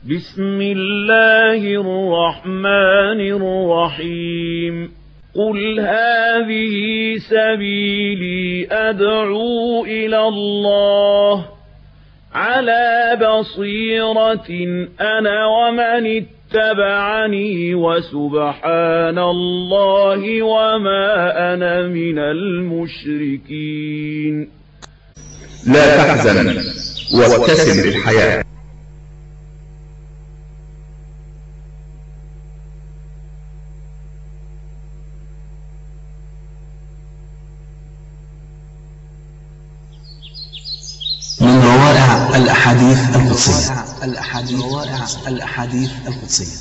بسم الله الرحمن الرحيم قل هذه سبيلي أدعو إلى الله على بصيرة أنا ومن اتبعني وسبحان الله وما أنا من المشركين لا تحزن وابتسم للحياة من روائع الأحاديث القدسية الأحاديث روائع الأحاديث القدسية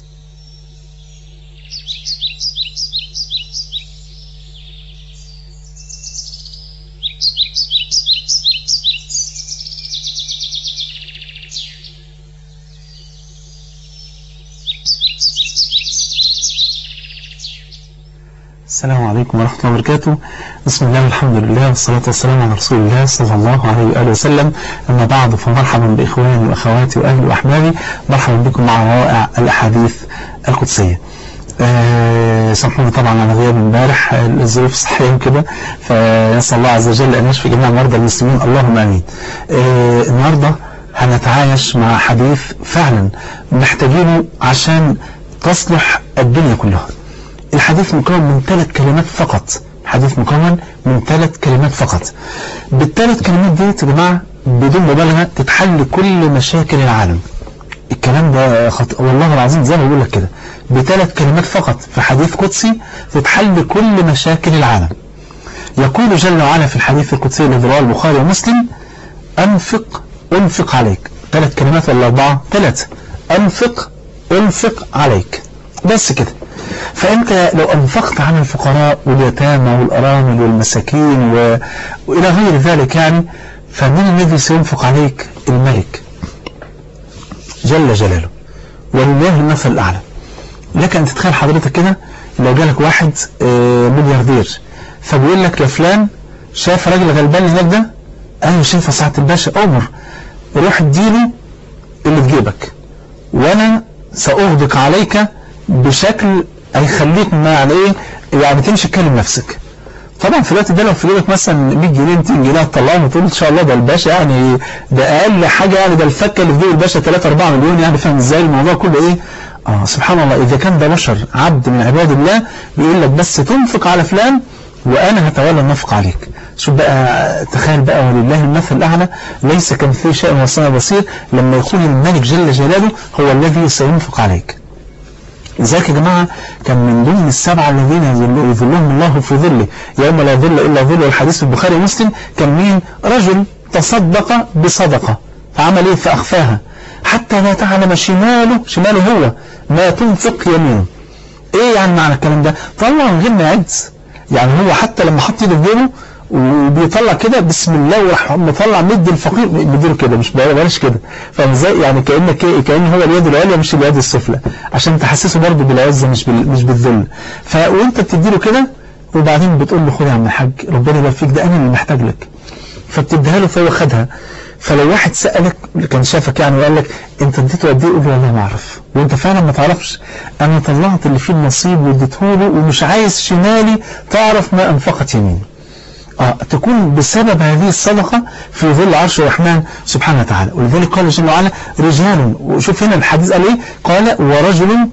السلام عليكم ورحمة الله وبركاته بسم الله والحمد لله والصلاة والسلام على رسول الله صلى الله عليه وآله وسلم أما بعد فمرحبا بإخواني وأخواتي وأهلي وأحبابي مرحبا بكم مع روائع الأحاديث القدسية أه سامحوني طبعا على غياب امبارح الظروف الصحيه كده فنسال الله عز وجل ان يشفي جميع مرضى المسلمين اللهم امين. أه النهارده هنتعايش مع حديث فعلا محتاجينه عشان تصلح الدنيا كلها. الحديث مكون من ثلاث كلمات فقط حديث مكون من ثلاث كلمات فقط بالثلاث كلمات دي يا جماعه بدون مبالغه تتحل كل مشاكل العالم الكلام ده خط... والله العظيم زي ما بقول لك كده بثلاث كلمات فقط في حديث قدسي تتحل كل مشاكل العالم يقول جل وعلا في الحديث القدسي الذي رواه البخاري ومسلم أنفق أنفق عليك ثلاث كلمات ولا أربعة ثلاثة أنفق أنفق عليك بس كده فأنت لو أنفقت على الفقراء واليتامى والأرامل والمساكين و... وإلى غير ذلك يعني فمن الذي سينفق عليك الملك جل جلاله ولله المثل الأعلى لك أن تتخيل حضرتك كده لو جالك واحد ملياردير فبيقول لك يا فلان شايف راجل غلبان هناك ده أيوة شايفه ساعة الباشا أمر روح اديله اللي في جيبك وأنا سأغدق عليك بشكل هيخليك ما يعني ايه يعني تمشي تكلم نفسك طبعا في الوقت ده لو في جيبك مثلا 100 جنيه 200 جنيه هتطلعهم وتقول ان شاء الله ده الباشا يعني ده اقل حاجه يعني ده الفكه اللي في جيب الباشا 3 4 مليون يعني فاهم ازاي الموضوع كله ايه اه سبحان الله اذا كان ده بشر عبد من عباد الله بيقول لك بس تنفق على فلان وانا هتولى النفق عليك شوف بقى تخيل بقى ولله المثل الاعلى ليس كمثله شيء وهو السميع البصير لما يكون الملك جل جلاله هو الذي سينفق عليك لذلك يا جماعة كان من ضمن السبعة الذين يظلهم الله في ظله يوم لا ظل إلا ظل الحديث في البخاري ومسلم كان مين رجل تصدق بصدقة فعمل ايه فأخفاها حتى لا تعلم شماله شماله هو ما تنفق يمينه ايه يعني معنى الكلام ده طلع من غير ما يعد يعني هو حتى لما حط ايده في جيبه وبيطلع كده بسم الله وراح مطلع مد الفقير مديله كده مش بلاش كده فاهم ازاي يعني كانك ايه كان هو اليد العليا مش اليد السفلى عشان تحسسه برضه بالعزه مش بال مش بالذل ف وانت بتديله كده وبعدين بتقول له خد يا عم الحاج ربنا يبارك فيك ده انا اللي محتاج لك فبتديها له فهو خدها فلو واحد سألك كان شافك يعني وقال لك انت اديته قد ايه قول له والله ما اعرف وانت فعلا ما تعرفش انا طلعت اللي فيه النصيب واديته له ومش عايز شمالي تعرف ما انفقت يميني آه تكون بسبب هذه الصدقة في ظل عرش الرحمن سبحانه وتعالى ولذلك قال جل وعلا رجال وشوف هنا الحديث قال ايه قال ورجل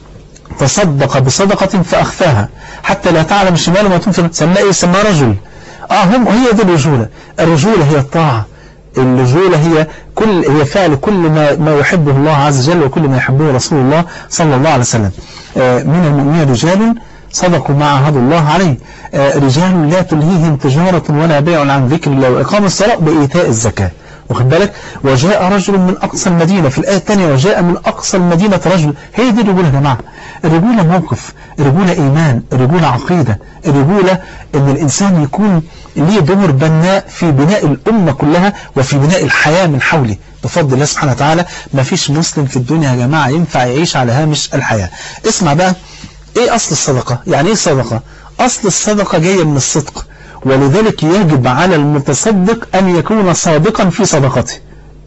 تصدق بصدقة فأخفاها حتى لا تعلم شماله ما تنفق سماه ايه سماه رجل اه هم هي دي الرجولة الرجولة هي الطاعة الرجولة هي كل هي فعل كل ما ما يحبه الله عز وجل وكل ما يحبه رسول الله صلى الله عليه وسلم آه من المؤمنين رجال صدقوا ما عهدوا الله عليه آه رجال لا تلهيهم تجارة ولا بيع عن ذكر الله وإقام الصلاة بإيتاء الزكاة واخد بالك وجاء رجل من أقصى المدينة في الآية الثانية وجاء من أقصى المدينة رجل هي دي الرجولة يا جماعة الرجولة موقف الرجولة إيمان الرجولة عقيدة الرجولة إن الإنسان يكون ليه دور بناء في بناء الأمة كلها وفي بناء الحياة من حوله بفضل الله سبحانه وتعالى ما فيش مسلم في الدنيا يا جماعة ينفع يعيش على هامش الحياة اسمع بقى ايه اصل الصدقة يعني ايه صدقة اصل الصدقة جاية من الصدق ولذلك يجب على المتصدق ان يكون صادقا في صدقته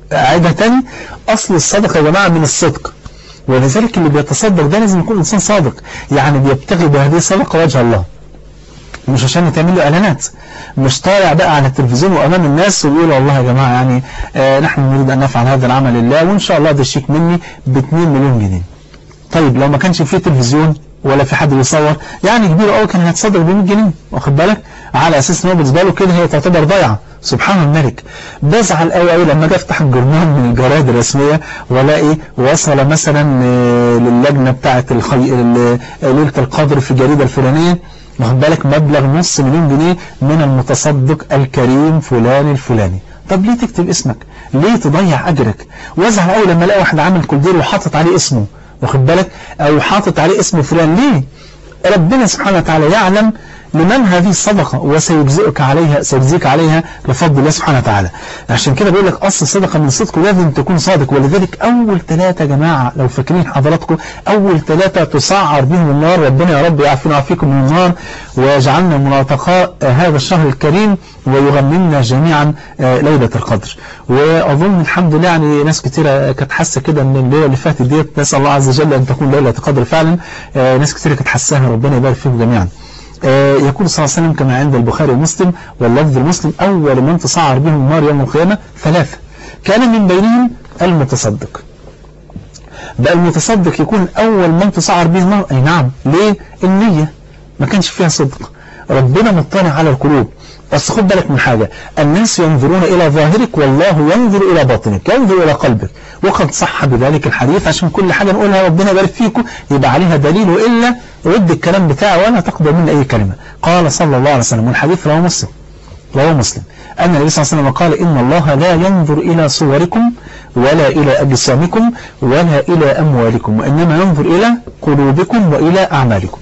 أعيدها تاني أصل الصدقة يا جماعة من الصدق ولذلك اللي بيتصدق ده لازم يكون إنسان صادق يعني بيبتغي بهذه الصدقة وجه الله مش عشان تعمل له اعلانات مش طالع بقى على التلفزيون وامام الناس ويقول والله يا جماعه يعني آه نحن نريد ان نفعل هذا العمل لله وان شاء الله ده شيك مني ب 2 مليون جنيه طيب لو ما كانش فيه تلفزيون ولا في حد بيصور يعني كبير قوي كان هيتصدق ب 100 جنيه واخد بالك على اساس ان هو بالنسبه له كده هي تعتبر ضايعه سبحان الملك بزعل قوي قوي لما اجي افتح الجورنال من الجرايد الرسميه والاقي وصل مثلا للجنه بتاعه الخي... ليله القدر في الجريده الفلانيه واخد بالك مبلغ نص مليون جنيه من المتصدق الكريم فلان الفلاني طب ليه تكتب اسمك ليه تضيع اجرك وازعل قوي لما الاقي واحد عامل كولدير وحاطط عليه اسمه واخد بالك او حاطط عليه اسم فلان ليه ربنا سبحانه وتعالى يعلم لمن هذه الصدقة وسيجزئك عليها سيجزيك عليها بفضل الله سبحانه وتعالى عشان كده بقول لك أصل الصدقة من صدق لازم تكون صادق ولذلك أول ثلاثة يا جماعة لو فاكرين حضراتكم أول ثلاثة تسعر بهم النار ربنا يا رب يعافينا ويعافيكم من النار ويجعلنا من اتقاء هذا الشهر الكريم ويغنمنا جميعا ليلة القدر وأظن الحمد لله يعني ناس كتيرة كانت حاسة كده ان الليلة اللي فاتت ديت نسأل الله عز وجل أن تكون ليلة القدر فعلا ناس كتيرة كانت حاساها ربنا يبارك فيهم جميعا يقول صلى الله عليه وسلم كما عند البخاري ومسلم واللفظ المسلم أول من تصعر بهم النار يوم القيامة ثلاثة كان من بينهم المتصدق بقى المتصدق يكون أول من تصعر به النار أي نعم ليه النية ما كانش فيها صدق ربنا مطلع على القلوب بس خد بالك من حاجة الناس ينظرون إلى ظاهرك والله ينظر إلى باطنك ينظر إلى قلبك وقد صح بذلك الحديث عشان كل حاجة نقولها ربنا يبارك فيكم يبقى عليها دليل وإلا رد الكلام بتاعه ولا تقبل منه أي كلمة قال صلى الله عليه وسلم والحديث رواه مسلم رواه مسلم أن النبي صلى الله عليه وسلم قال إن الله لا ينظر إلى صوركم ولا إلى أجسامكم ولا إلى أموالكم وإنما ينظر إلى قلوبكم وإلى أعمالكم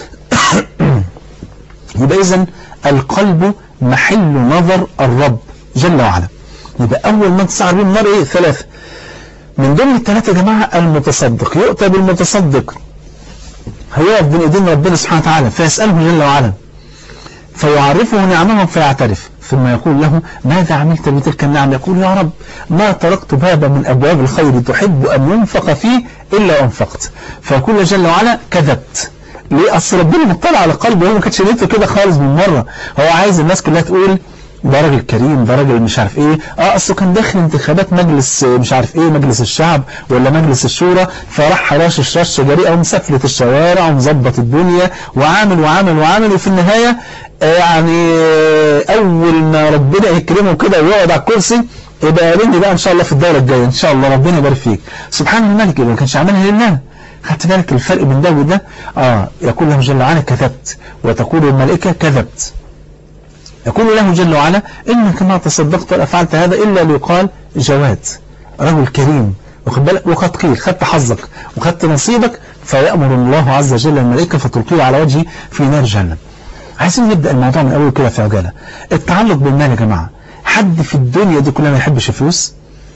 يبقى إذن القلب محل نظر الرب جل وعلا يبقى أول من تسعر به النار إيه ثلاثة من ضمن الثلاثة يا جماعة المتصدق يؤتى بالمتصدق هيقف بين ايدين ربنا سبحانه وتعالى فيسأله جل وعلا فيعرفه نعمه فيعترف ثم يقول له ماذا عملت بتلك النعم يقول يا رب ما تركت بابا من أبواب الخير تحب أن ينفق فيه إلا أنفقت فيقول جل وعلا كذبت ليه أصل ربنا مطلع على قلبه هو ما كانش نيته كده خالص من مرة هو عايز الناس كلها تقول ده راجل كريم ده راجل مش عارف ايه اه اصله كان داخل انتخابات مجلس مش عارف ايه مجلس الشعب ولا مجلس الشورى فراح حراش الشاشه جريئه ومسفلت الشوارع ومظبط الدنيا وعامل وعامل وعامل وفي النهايه يعني اول ما ربنا يكرمه كده ويقعد على الكرسي يبقى قابلني بقى ان شاء الله في الدوره الجايه ان شاء الله ربنا يبارك فيك سبحان الملك ما كانش عاملها لله خدت بالك الفرق بين ده وده اه يقول له جل وعلا كذبت وتقول الملائكه كذبت يقول له جل وعلا إنك ما تصدقت ولا فعلت هذا إلا ليقال جواد رجل كريم واخد بالك وقد قيل خدت حظك وخدت نصيبك فيأمر الله عز وجل الملائكة فتلقيه على وجهه في نار جهنم عايزين نبدأ الموضوع من أول كده في عجالة التعلق بالمال يا جماعة حد في الدنيا دي كلها ما يحبش الفلوس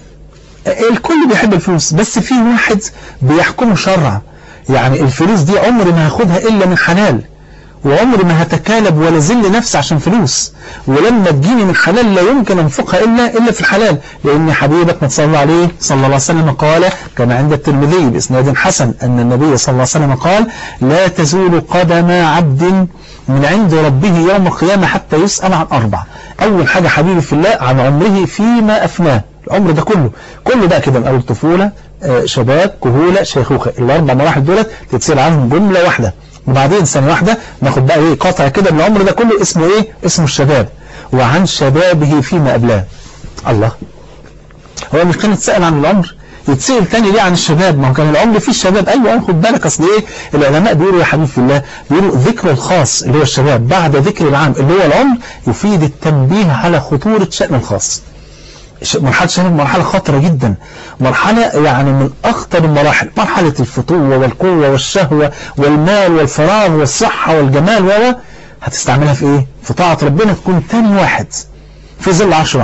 الكل بيحب الفلوس بس في واحد بيحكمه شرع يعني الفلوس دي عمري ما هاخدها إلا من حلال وعمري ما هتكالب ولا زل نفسي عشان فلوس ولما تجيني من حلال لا يمكن انفقها إلا إلا في الحلال لأن حبيبك ما تصلى عليه صلى الله عليه وسلم قال كما عند الترمذي بإسناد حسن أن النبي صلى الله عليه وسلم قال لا تزول قدم عبد من عند ربه يوم القيامة حتى يسأل عن أربع أول حاجة حبيبي في الله عن عمره فيما أفناه العمر ده كله كله بقى كده من أول طفولة شباب كهولة شيخوخة الأربع مراحل دولت تتسأل عنهم جملة واحدة وبعدين سنة واحدة ناخد بقى ايه قطع كده من العمر ده كله اسمه ايه اسمه الشباب وعن شبابه فيما أبلاه الله هو مش كان يتسأل عن العمر يتسأل تاني ليه عن الشباب ما هو كان العمر فيه الشباب ايوه خد بالك اصل ايه العلماء بيقولوا يا حبيبي في الله بيقولوا ذكر الخاص اللي هو الشباب بعد ذكر العام اللي هو العمر يفيد التنبيه على خطورة شأن الخاص مرحلة شباب مرحلة خطرة جدا مرحلة يعني من أخطر المراحل مرحلة الفتوة والقوة والشهوة والمال والفراغ والصحة والجمال و هتستعملها في إيه؟ في طاعة ربنا تكون تاني واحد في ظل عرش الرحمن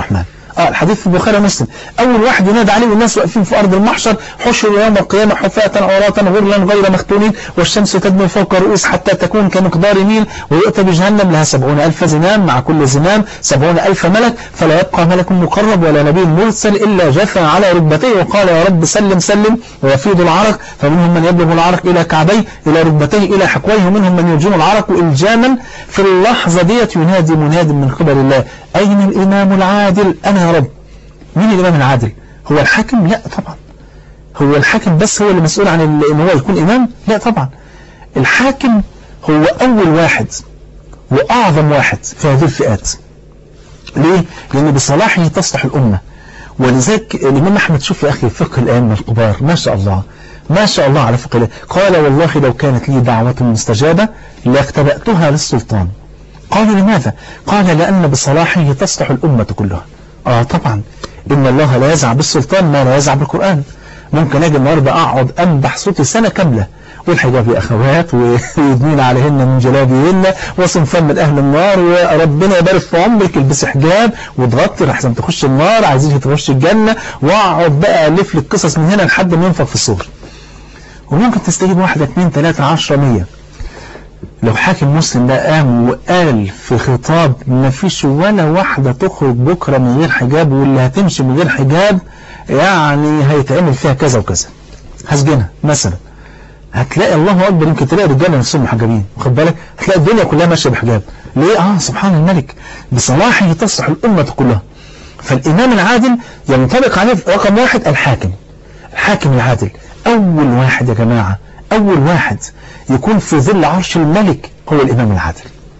اه الحديث في البخاري ومسلم اول واحد ينادى عليه والناس واقفين في ارض المحشر حشروا يوم القيامه حفاة عراة غرلا غير مختونين والشمس تدنو فوق الرؤوس حتى تكون كمقدار ميل ويؤتى بجهنم لها سبعون ألف زمام مع كل زمام سبعون ألف ملك فلا يبقى ملك مقرب ولا نبي مرسل إلا جثى على ركبتيه وقال يا رب سلم سلم ويفيض العرق فمنهم من يبلغ العرق إلى كعبيه إلى ركبتيه إلى حقويه ومنهم من يرجم العرق إلجاما في اللحظة ديت ينادي مناد من قبل الله أين الإمام العادل أنا يا رب مين الإمام العادل هو الحاكم لا طبعا هو الحاكم بس هو اللي مسؤول عن ان هو يكون إمام لا طبعا الحاكم هو أول واحد وأعظم واحد في هذه الفئات ليه؟ لأن بصلاحه تصلح الأمة ولذلك الإمام أحمد شوف يا أخي فقه الأئمة الكبار ما شاء الله ما شاء الله على فقه الله قال والله لو كانت لي دعوة مستجابة لاختبأتها للسلطان قالوا لماذا؟ قال لأن بصلاحه تصلح الأمة كلها آه طبعا إن الله لا يزع بالسلطان ما لا يزع بالقرآن ممكن أجي النهاردة أقعد أنبح صوتي سنة كاملة والحجاب يا أخوات ويدنين عليهن من جلابيهن وصنفان من أهل النار وربنا يبارك في عمرك البسي حجاب وتغطي لحسن تخش النار عايزين تخش الجنة واقعد بقى ألف لك قصص من هنا لحد ما ينفخ في الصور وممكن تستجيب واحدة اثنين ثلاثة عشرة مية لو حاكم مسلم ده قام وقال في خطاب ما فيش ولا واحدة تخرج بكرة من غير حجاب واللي هتمشي من غير حجاب يعني هيتعمل فيها كذا وكذا هسجنها مثلا هتلاقي الله أكبر يمكن تلاقي رجاله نفسهم محجبين واخد بالك هتلاقي الدنيا كلها ماشية بحجاب ليه اه سبحان الملك بصلاحه تصلح الأمة كلها فالإمام العادل ينطبق عليه رقم واحد الحاكم الحاكم العادل أول واحد يا جماعة أول واحد يكون في ظل عرش الملك هو الإمام العادل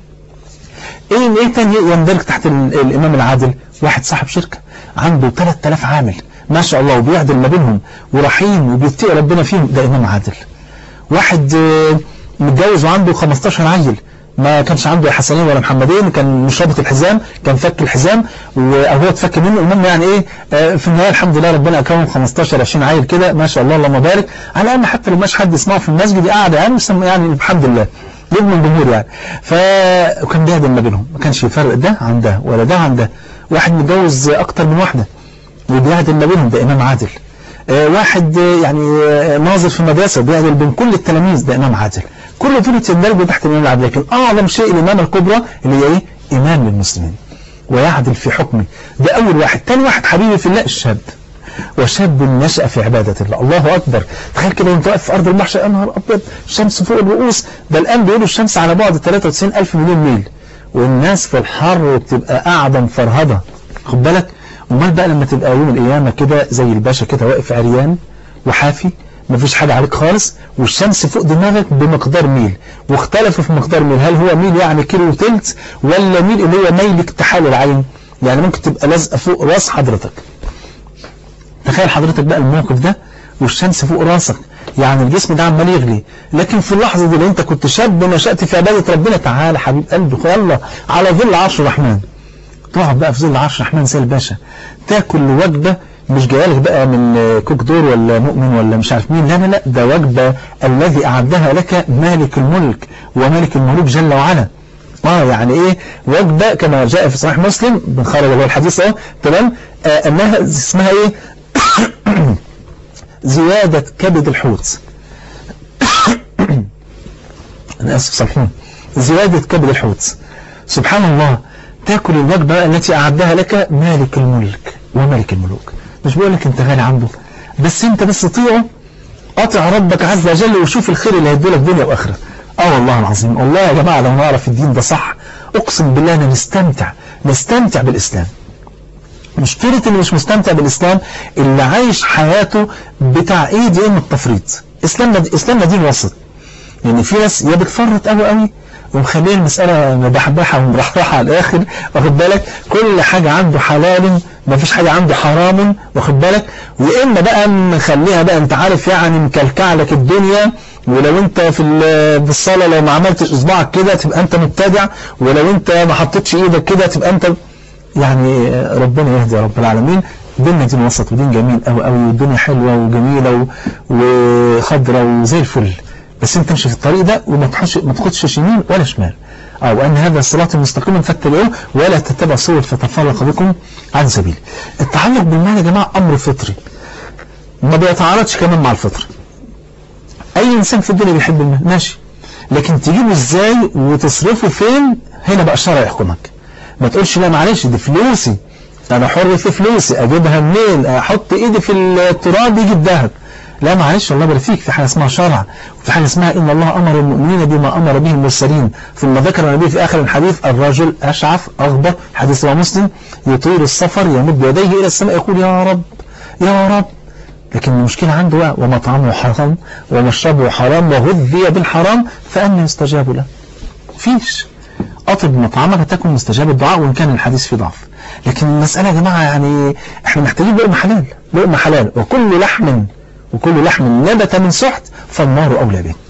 إيه إيه تاني يندرج تحت الإمام العادل واحد صاحب شركة عنده 3000 عامل ما شاء الله وبيعدل ما بينهم ورحيم وبيتقي ربنا فيهم ده إمام عادل واحد متجوز وعنده 15 عيل ما كانش عنده حسنين ولا محمدين كان مش رابط الحزام كان فك الحزام او هو اتفك منه المهم يعني ايه في النهايه الحمد لله ربنا اكرمه 15 20 عيل كده ما شاء الله اللهم بارك على الاقل حتى لو مش حد يسمعه في المسجد قاعد يعني يعني الحمد لله نجم الجمهور يعني فكان بيهدم ما بينهم ما كانش يفرق ده عن ده ولا ده عن ده واحد متجوز اكتر من واحده وبيهدم ما بينهم ده امام عادل واحد يعني ناظر في مدرسة بيعدل بين كل التلاميذ ده إمام عادل كل دول يندرجوا تحت الإمام العادل لكن أعظم شيء الإمامة الكبرى اللي هي إيه إمام للمسلمين ويعدل في حكمه ده أول واحد تاني واحد حبيبي في الله الشاب وشاب نشأ في عبادة الله الله أكبر تخيل كده وانت واقف في أرض المحشر يا نهار أبيض الشمس فوق الرؤوس ده الآن بيقولوا الشمس على بعد 93 ألف مليون ميل والناس في الحر بتبقى قاعدة مفرهدة خد بالك امال بقى لما تبقى يوم القيامة كده زي الباشا كده واقف عريان وحافي مفيش حاجة عليك خالص والشمس فوق دماغك بمقدار ميل واختلفوا في مقدار ميل هل هو ميل يعني كيلو وتلت ولا ميل اللي هو ميل اكتحال العين يعني ممكن تبقى لازقة فوق راس حضرتك تخيل حضرتك بقى الموقف ده والشمس فوق راسك يعني الجسم ده عمال يغلي لكن في اللحظة دي اللي انت كنت شاب نشأت في عبادة ربنا تعالى حبيب قلبي يلا على ظل عرش الرحمن تقعد بقى في ظل عرش الرحمن زي الباشا تاكل وجبة مش جايلك بقى من كوك دور ولا مؤمن ولا مش عارف مين لا لا لا ده وجبة الذي أعدها لك مالك الملك ومالك الملوك جل وعلا اه يعني ايه وجبة كما جاء في صحيح مسلم بنخرج له الحديث اهو تمام آه انها اسمها ايه زيادة كبد الحوت انا اسف سامحوني زيادة كبد الحوت سبحان الله تاكل الوجبة التي أعدها لك مالك الملك وملك الملوك مش بقول لك انت غالي عنده بس انت بس طيعه اطع ربك عز وجل وشوف الخير اللي هيدولك دنيا واخره اه والله العظيم والله يا جماعة لو نعرف الدين ده صح اقسم بالله انا نستمتع نستمتع بالاسلام مشكلة اللي مش مستمتع بالاسلام اللي عايش حياته بتاع ايه دي ام التفريط اسلامنا اسلامنا دين وسط يعني في ناس يا بتفرط قوي قوي ومخليه المسألة مبحبحة ومرحرحة على الآخر واخد بالك كل حاجة عنده حلال ما فيش حاجة عنده حرام واخد بالك وإما بقى مخليها بقى أنت عارف يعني مكلكع لك الدنيا ولو أنت في في الصلاة لو ما عملتش إصبعك كده تبقى أنت مبتدع ولو أنت ما حطيتش إيدك كده تبقى أنت يعني ربنا يهدي يا رب العالمين ديننا دين وسط ودين جميل قوي قوي والدنيا حلوة وجميلة وخضرة وزي الفل بس انت امشي في الطريق ده وما تخش ما تاخدش يمين ولا شمال أو أن هذا صراط مستقيما فاتبعوه ولا تتبع سبل فتفرق بكم عن سبيله التعلق بالمال يا جماعة أمر فطري ما بيتعارضش كمان مع الفطر أي إنسان في الدنيا بيحب المال ماشي لكن تجيبه إزاي وتصرفه فين هنا بقى الشرع يحكمك ما تقولش لا معلش دي فلوسي أنا حر في فلوسي أجيبها منين أحط إيدي في التراب يجي الذهب لا معلش الله يبارك فيك في حاجة اسمها شرع وفي حاجة اسمها إن الله أمر المؤمنين بما أمر به المرسلين ثم ذكر النبي في آخر الحديث الرجل أشعث أغبر حديث رواه مسلم يطير السفر يمد يديه إلى السماء يقول يا رب يا رب لكن المشكلة عنده بقى ومطعمه حرام ومشربه حرام وغذي بالحرام فأنا يستجاب له فيش أطب مطعمك تكن مستجاب الدعاء وإن كان الحديث فيه ضعف لكن المسألة يا جماعة يعني احنا محتاجين لقمة حلال لقمة حلال وكل لحم وكل لحم نبت من سحت فالنار أولى به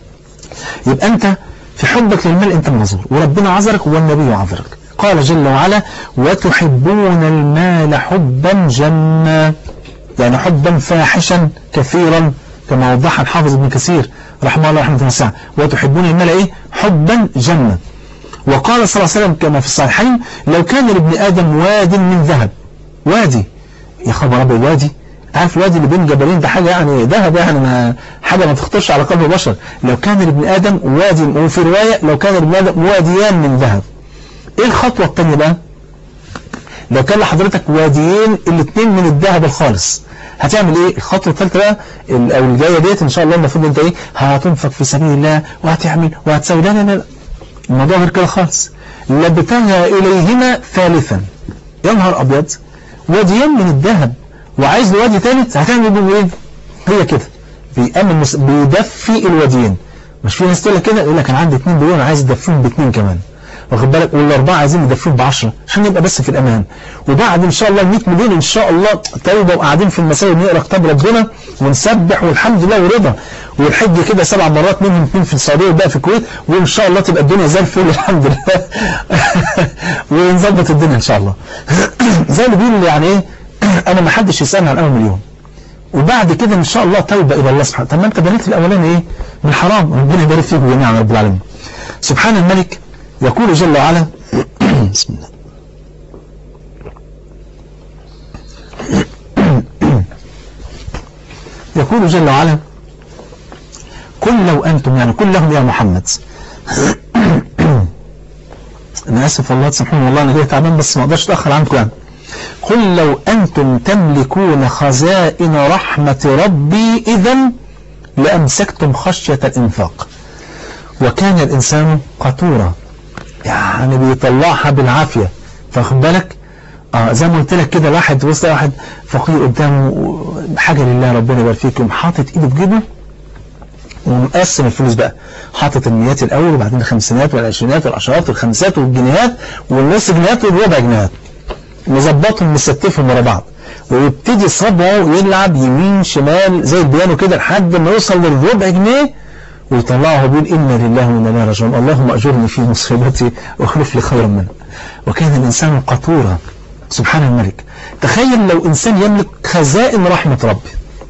يبقى أنت في حبك للمال أنت معذور وربنا عذرك والنبي عذرك قال جل وعلا وتحبون المال حبا جما يعني حبا فاحشا كثيرا كما وضح الحافظ ابن كثير رحمه الله رحمه واسعه وتحبون المال ايه حبا جما وقال صلى الله عليه وسلم كما في الصحيحين لو كان لابن ادم واد من ذهب وادي يا خبر ابيض وادي عارف الوادي اللي بين جبلين ده حاجه يعني ذهب يعني ما حاجه ما تخطرش على قلب البشر لو كان لابن ادم وادي وفي روايه لو كان لابن ادم واديان من ذهب ايه الخطوه الثانيه بقى لو كان لحضرتك واديين الاثنين من الذهب الخالص هتعمل ايه الخطوه الثالثه بقى او الجايه ديت ان شاء الله المفروض انت ايه هتنفق في سبيل الله وهتعمل وهتسوي لا لا لا الموضوع غير كده خالص لابتغى اليهما ثالثا يا نهار ابيض واديين من الذهب وعايز له وادي ثالث هتعمل بيه ايه هي كده بيأمن مس... بيدفي الواديين مش في ناس تقول لك كده يقول لك انا عندي 2 مليون عايز ادفيهم باثنين كمان واخد بالك والاربعه عايزين ندفيهم ب 10 عشان نبقى بس في الامان وبعد ان شاء الله ال 100 مليون ان شاء الله توبه وقاعدين في المساجد نقرا كتاب ربنا ونسبح والحمد لله ورضا والحج كده سبع مرات منهم اثنين في السعوديه وبقى في الكويت وان شاء الله تبقى الدنيا زي الفل الحمد لله ونظبط الدنيا ان شاء الله زي اللي بيقول يعني ايه انا ما حدش يسالني عن اول مليون وبعد كده ان شاء الله توبه الى الله سبحانه طب ما انت بنيت الاولاني ايه من حرام ربنا يبارك فيكم جميعا رب العالمين سبحان الملك يقول جل وعلا بسم الله يقول جل وعلا قل لو أنتم يعني قل لهم يا محمد أنا آسف والله تسامحوني والله أنا جاي تعبان بس ما أقدرش أتأخر عنكم يعني قل لو أنتم تملكون خزائن رحمة ربي إذا لأمسكتم خشية الإنفاق وكان الإنسان قطورا يعني بيطلعها بالعافية فاخد بالك آه زي ما قلت لك كده واحد وسط واحد فقير قدامه حاجة لله ربنا يبارك فيكم حاطط ايده في جيبه ومقسم الفلوس بقى حاطط الميات الاول وبعدين الخمسينات والعشرينات والعشرات والخمسات والجنيهات والنص جنيهات والربع جنيهات مظبطهم مستفهم ورا بعض ويبتدي صبعه يلعب يمين شمال زي البيانو كده لحد ما يوصل للربع جنيه ويطلعه بيقول إنا لله وإنا إليه راجعون اللهم أجرني في مصيبتي واخلف لي خيرا منها وكان الإنسان قطورا سبحان الملك تخيل لو إنسان يملك خزائن رحمة ربي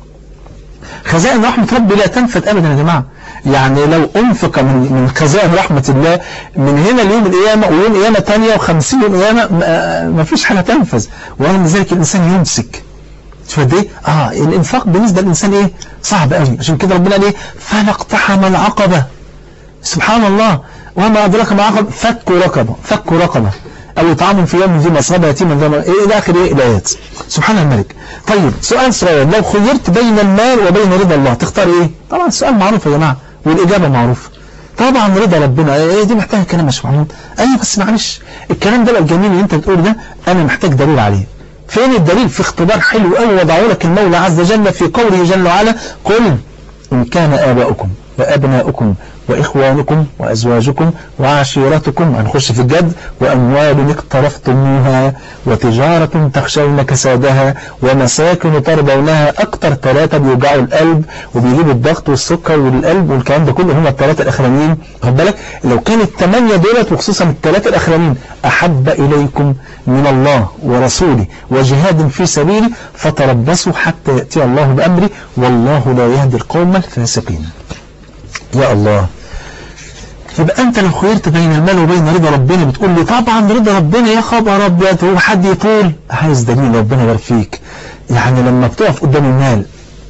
خزائن رحمة ربي لا تنفد أبدا يا جماعة يعني لو أنفق من من خزائن رحمة الله من هنا ليوم القيامة ويوم قيامة ثانية وخمسين يوم قيامة ما فيش حاجة تنفذ ورغم ذلك الإنسان يمسك شوف قد ايه اه الانفاق بالنسبه للانسان ايه صعب قوي عشان كده ربنا قال ايه فلا اقتحم العقبه سبحان الله وما ادراك ما عقبه فك رقبه فك رقبه او اطعام في يوم ذي مسغبه يتيما ذا ايه الى اخر ايه الايات سبحان الملك طيب سؤال صغير لو خيرت بين المال وبين رضا الله تختار ايه طبعا السؤال معروف يا جماعه والاجابه معروفه طبعا رضا ربنا ايه دي محتاجه كلام مش معلوم ايوه بس معلش الكلام ده الجميل اللي انت بتقوله ده انا محتاج دليل عليه فين الدليل في اختبار حلو قوي وضعه لك المولى عز وجل في قوله جل وعلا قل إن كان آباؤكم وأبناؤكم وإخوانكم وأزواجكم وعشيرتكم هنخش في الجد وأموال اقترفتموها وتجارة تخشون كسادها ومساكن ترضونها أكتر ثلاثة بيوجعوا القلب وبيجيبوا الضغط والسكر والقلب والكلام ده كله هم الثلاثة الأخرانيين خد بالك لو كان الثمانية دولت وخصوصا الثلاثة الأخرانيين أحب إليكم من الله ورسوله وجهاد في سبيله فتربصوا حتى يأتي الله بأمره والله لا يهدي القوم الفاسقين يا الله يبقى انت لو خيرت بين المال وبين رضا ربنا بتقول لي طبعا رضا ربنا يا خبر ابيض هو حد يطول عايز دليل ربنا يبارك فيك يعني لما بتقف قدام المال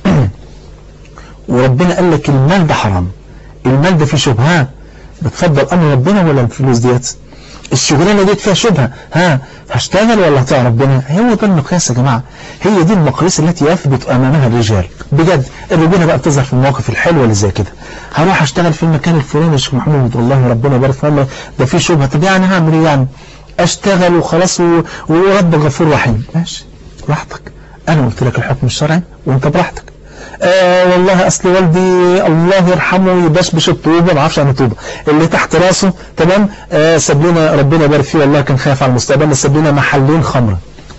وربنا قال لك المال ده حرام المال ده فيه شبهه بتفضل امر ربنا ولا الفلوس ديت الشغلانه ديت فيها شبهه ها هشتغل ولا هطيع ربنا هو ده المقياس يا جماعه هي دي المقاييس التي يثبت امامها الرجال بجد الرجاله بقى بتظهر في المواقف الحلوه اللي زي كده هروح اشتغل في المكان الفلاني يا شيخ محمود والله ربنا يبارك في عمرك ده فيه شبهه طب يعني هعمل ايه يعني اشتغل وخلاص و- ورب غفور رحيم ماشي براحتك انا قلت لك الحكم الشرعي وانت براحتك آه والله اصل والدي الله يرحمه يبشبش الطوبه ما اعرفش عن الطوبه اللي تحت راسه تمام آه ساب لنا ربنا يبارك فيه والله كان خايف على المستقبل ساب لنا محلين خمره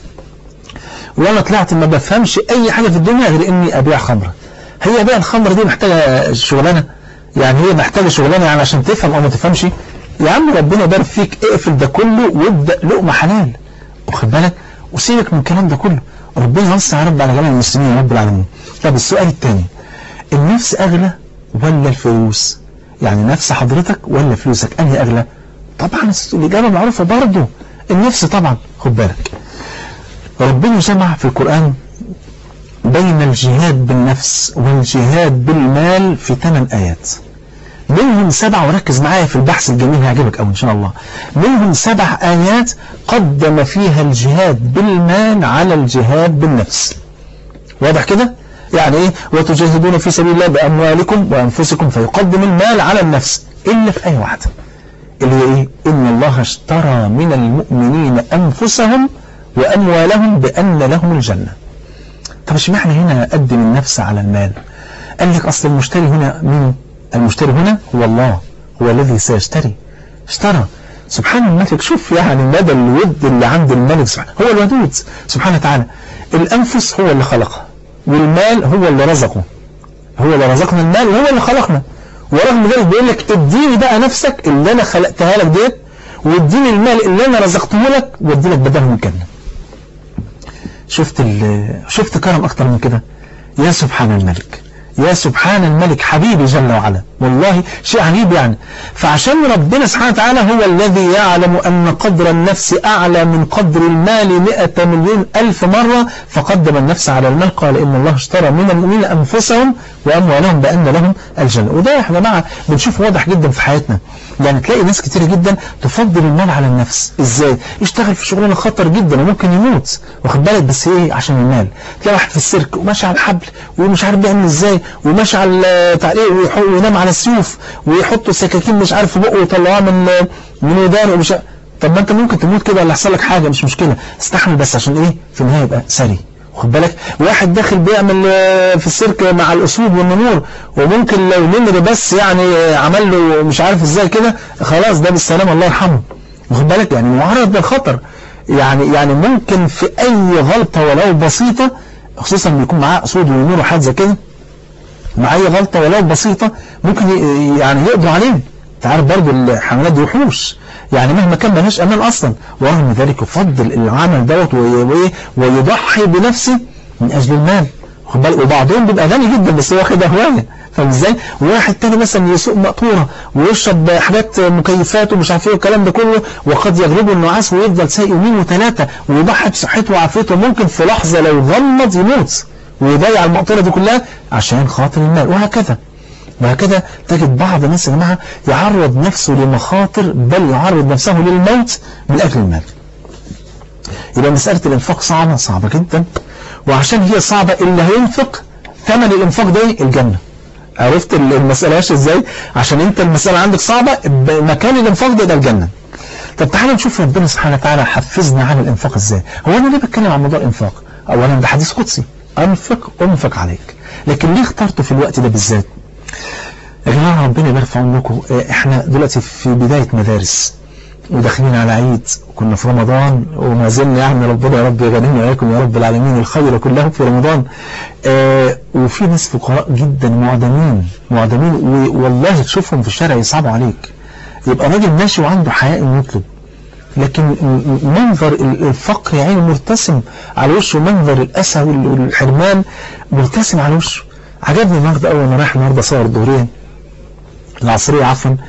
وانا طلعت ما بفهمش اي حاجه في الدنيا غير اني ابيع خمره هي بيع الخمر دي محتاجه شغلانه يعني هي محتاجه شغلانه يعني عشان تفهم او ما تفهمش يا عم ربنا يبارك فيك اقفل ده كله وابدا لقمه حلال واخد بالك وسيبك من الكلام ده كله ربنا يوسع يا رب على جميع المسلمين يا رب العالمين طب السؤال الثاني النفس اغلى ولا الفلوس يعني نفس حضرتك ولا فلوسك انهي اغلى طبعا الاجابه معروفه برضه النفس طبعا خد بالك ربنا جمع في القرآن بين الجهاد بالنفس والجهاد بالمال في ثمان آيات منهم سبع وركز معايا في البحث الجميل هيعجبك أوي إن شاء الله منهم سبع آيات قدم فيها الجهاد بالمال على الجهاد بالنفس واضح كده؟ يعني ايه وتجاهدون في سبيل الله بأموالكم وأنفسكم فيقدم المال على النفس إلا في آية واحدة اللي هي ايه إن الله اشترى من المؤمنين أنفسهم وأموالهم بأن لهم الجنة طب اشمعنى هنا قدم النفس على المال قال لك أصل المشتري هنا مين المشتري هنا هو الله هو الذي سيشتري اشترى سبحان الملك شوف يعني مدى الود اللي عند الملك سبحانه هو الودود سبحانه وتعالى الأنفس هو اللي خلقها والمال هو اللي رزقه هو اللي رزقنا المال وهو اللي خلقنا ورغم ذلك بيقول لك اديني بقى نفسك اللي انا خلقتها لك ديت واديني المال اللي انا رزقته لك وادي لك بدلهم الجنه شفت شفت كرم اكتر من كده يا سبحان الملك يا سبحان الملك حبيبي جل وعلا والله شيء عجيب يعني فعشان ربنا سبحانه وتعالى هو الذي يعلم أن قدر النفس أعلى من قدر المال مئة مليون ألف مرة فقدم النفس على المال قال إن الله اشترى من المؤمنين أنفسهم وأموالهم بأن لهم الجنة وده يا جماعة بنشوف واضح جدا في حياتنا يعني تلاقي ناس كتير جدا تفضل المال على النفس ازاي يشتغل في شغلانه خطر جدا وممكن يموت واخد بالك بس ايه عشان المال تلاقي واحد في السيرك وماشي على الحبل ومش عارف بيعمل ازاي وماشي على التعليق وينام على السيوف ويحطوا سكاكين مش عارف في بقه ويطلعوها من من ودانه ومش طب ما انت ممكن تموت كده ولا يحصل لك حاجه مش مشكله استحمل بس عشان ايه في النهايه يبقى سري واخد بالك واحد داخل بيعمل في السيرك مع الاسود والنمور وممكن لو نمر بس يعني عمل له مش عارف ازاي كده خلاص ده بالسلامه الله يرحمه واخد بالك يعني معرض للخطر يعني يعني ممكن في اي غلطه ولو بسيطه خصوصا لما يكون معاه اسود ونمور وحاجه زي كده مع اي غلطه ولو بسيطه ممكن يعني يقضوا عليه انت عارف برضه الحملات دي وحوش يعني مهما كان ملهاش امان اصلا ورغم ذلك يفضل العمل دوت ويضحي بنفسه من اجل المال وبعضهم بيبقى غني جدا بس هو واخدها هوايه فاهم ازاي؟ وواحد تاني مثلا يسوق مقطوره ويشرب حاجات مكيفات ومش عارف ايه والكلام ده كله وقد يغلبه النعاس ويفضل سايق يومين وثلاثه ويضحي بصحته وعافيته ممكن في لحظه لو غمض يموت ويضيع المقطوره دي كلها عشان خاطر المال وهكذا وهكذا تجد بعض الناس يا جماعه يعرض نفسه لمخاطر بل يعرض نفسه للموت من اجل المال. يبقى مساله الانفاق صعبه صعبه جدا وعشان هي صعبه اللي هينفق ثمن الانفاق ده الجنه. عرفت المساله ماشيه ازاي؟ عشان انت المساله عندك صعبه مكان الانفاق ده ده الجنه. طب تعالى نشوف ربنا سبحانه وتعالى حفزنا عن الانفاق ازاي؟ هو انا ليه بتكلم عن موضوع الانفاق؟ اولا ده حديث قدسي انفق انفق عليك. لكن ليه اخترته في الوقت ده بالذات؟ يا جماعة ربنا يبارك في عمركم احنا دلوقتي في بداية مدارس وداخلين على عيد وكنا في رمضان وما زلنا يعني ربنا يا رب يغنينا وإياكم يا رب العالمين الخير كله في رمضان اه وفي ناس فقراء جدا معدمين معدمين والله تشوفهم في الشارع يصعبوا عليك يبقى راجل ماشي وعنده حياء انه يطلب لكن منظر الفقر يعني مرتسم على وشه منظر الأسى والحرمان مرتسم على وشه عجبني النهارده أول ما رايح النهارده صور الظهرية العصرية عفوا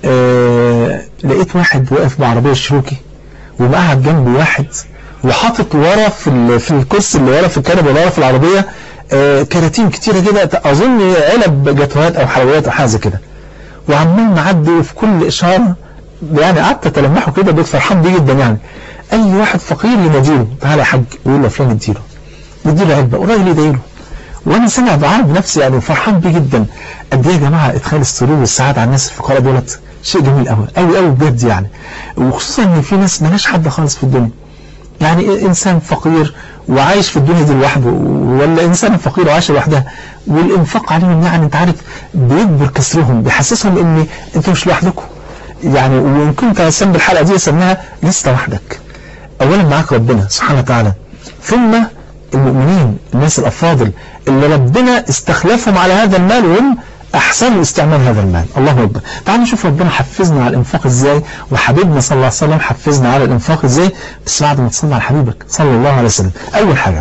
آه لقيت واحد واقف بعربية شروكي ومقعد جنبي واحد وحاطط ورا في ال- في الكرسي اللي ورا في الكنبه اللي ورا في العربيه آه كراتين كتيره كده اظن علب جاتوهات او حلويات او حاجه زي كده وعمال معدي وفي كل اشاره يعني قعدت اتلمحه كده بقيت فرحان بيه جدا يعني اي واحد فقير يناديله تعالى يا حاج يقول له فلان اديله يديله علبه والراجل يدعيله وانا سامع دعاء بنفسي يعني فرحان بيه جدا قد ايه يا جماعه ادخال السرور والسعاده على الناس الفقراء دولت شيء جميل قوي قوي قوي بجد يعني وخصوصا ان في ناس مالهاش حد خالص في الدنيا يعني انسان فقير وعايش في الدنيا دي لوحده ولا انسان فقير وعايش لوحدها والانفاق عليهم يعني انت عارف بيكبر كسرهم بيحسسهم ان انتوا مش لوحدكم يعني وان كنت هسمي الحلقه دي سميها لست وحدك اولا معاك ربنا سبحانه وتعالى ثم المؤمنين الناس الافاضل اللي ربنا استخلفهم على هذا المال وهم احسنوا استعمال هذا المال الله اكبر تعالوا نشوف ربنا حفزنا على الانفاق ازاي وحبيبنا صلى الله عليه وسلم حفزنا على الانفاق ازاي بس بعد ما تصلي على حبيبك صلى الله عليه وسلم اول حاجه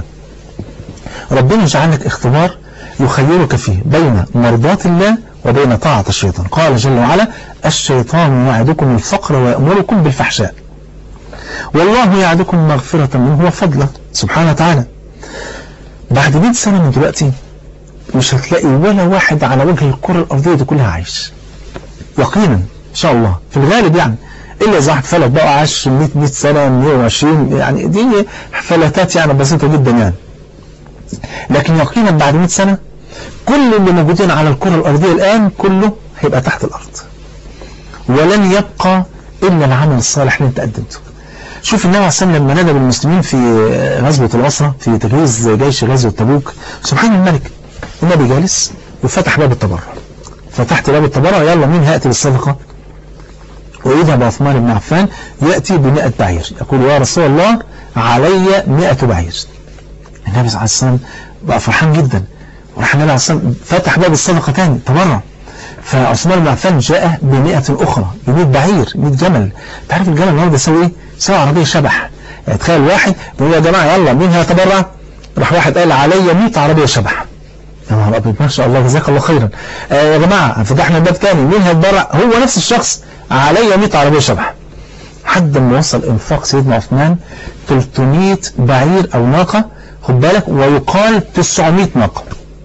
ربنا جعل لك اختبار يخيرك فيه بين مرضاة الله وبين طاعة الشيطان قال جل وعلا الشيطان يعدكم الفقر ويأمركم بالفحشاء والله يعدكم مغفرة منه وفضلا سبحانه وتعالى بعد 100 سنة من دلوقتي مش هتلاقي ولا واحد على وجه الكرة الأرضية دي كلها عايش يقينا إن شاء الله في الغالب يعني إلا إذا واحد فلت بقى عاش 100 100 سنة 120 يعني دي فلتات يعني بسيطة جدا يعني لكن يقينا بعد 100 سنة كل اللي موجودين على الكرة الأرضية الآن كله هيبقى تحت الأرض ولن يبقى إلا العمل الصالح اللي أنت قدمته شوف النبي عليه الصلاة والسلام لما ندب المسلمين في غزوة الأسرة في تجهيز جيش غزوة تبوك سبحان الملك النبي جالس وفتح باب التبرع فتحت باب التبرع يلا مين هيأتي بالصدقة وإذا بعثمان بن عفان يأتي بمئة بعير يقول يا رسول الله علي مئة بعير النبي صلى الله عليه وسلم بقى فرحان جدا وراح النبي عليه الصلاة والسلام فتح باب الصدقة تاني تبرع فعثمان بن عفان جاء بمئة أخرى بمئة بعير 100 جمل تعرف الجمل النهارده يساوي ايه؟ يساوي عربية شبح يعني تخيل واحد بيقول يا جماعة يلا مين هيتبرع؟ راح واحد قال عليا 100 عربية شبح يا نهار ابيض ما شاء الله جزاك الله خيرا آه يا جماعة فتحنا الباب تاني مين هيتبرع؟ هو نفس الشخص عليا 100 عربية شبح حد ما وصل انفاق سيدنا عثمان 300 بعير او ناقة خد بالك ويقال 900 ناقة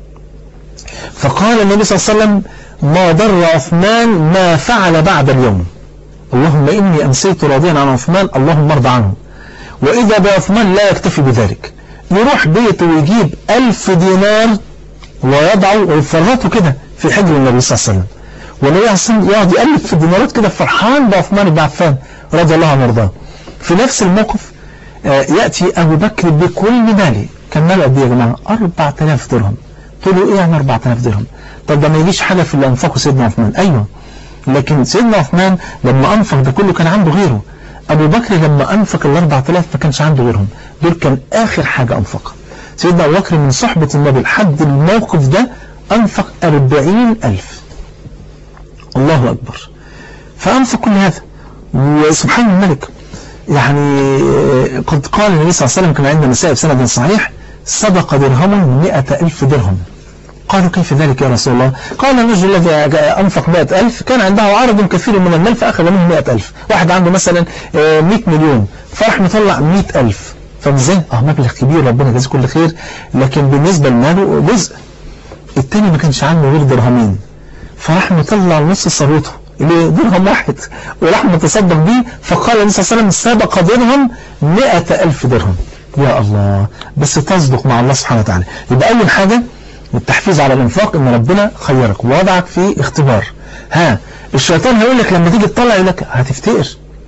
فقال النبي صلى الله عليه وسلم ما ضر عثمان ما فعل بعد اليوم اللهم إني أمسيت راضيا عن عثمان اللهم ارضى عنه وإذا بعثمان لا يكتفي بذلك يروح بيته ويجيب ألف دينار ويضعه ويفرطه كده في حجر النبي صلى الله عليه وسلم والنبي عليه الصلاة والسلام يقعد يألف في الدينارات كده فرحان بعثمان بن عفان رضي الله عنه وارضاه في نفس الموقف يأتي أبو بكر بكل ماله كان ماله قد إيه يا جماعة 4000 درهم تقول له إيه يعني 4000 درهم طب ده ما يجيش حاجة في اللي أنفقه سيدنا عثمان أيوه لكن سيدنا عثمان لما أنفق ده كله كان عنده غيره أبو بكر لما أنفق ال 4000 ما كانش عنده غيرهم دول كان آخر حاجة أنفقها سيدنا أبو بكر من صحبة النبي لحد الموقف ده أنفق 40000 الله أكبر فأنفق كل هذا وسبحان الملك يعني قد قال النبي صلى الله عليه وسلم كما عند النساء بسند صحيح صدق درهم مئة ألف درهم قالوا كيف ذلك يا رسول الله قال الرجل الذي أنفق مئة ألف كان عنده عرض كثير من المال فأخذ منه مئة ألف واحد عنده مثلا مئة مليون فراح مطلع مئة ألف فازاي اه مبلغ كبير ربنا يجازيه كل خير لكن بالنسبة لماله جزء التاني ما كانش عنده غير درهمين فراح مطلع نص ثروته اللي درهم واحد وراح متصدق بيه فقال النبي صلى الله عليه وسلم سبق درهم مئة ألف درهم يا الله بس تصدق مع الله سبحانه وتعالى يبقى أول حاجة التحفيز على الانفاق ان ربنا خيرك ووضعك في اختبار ها الشيطان هيقول لك لما تيجي تطلع يقول لك هتفتقر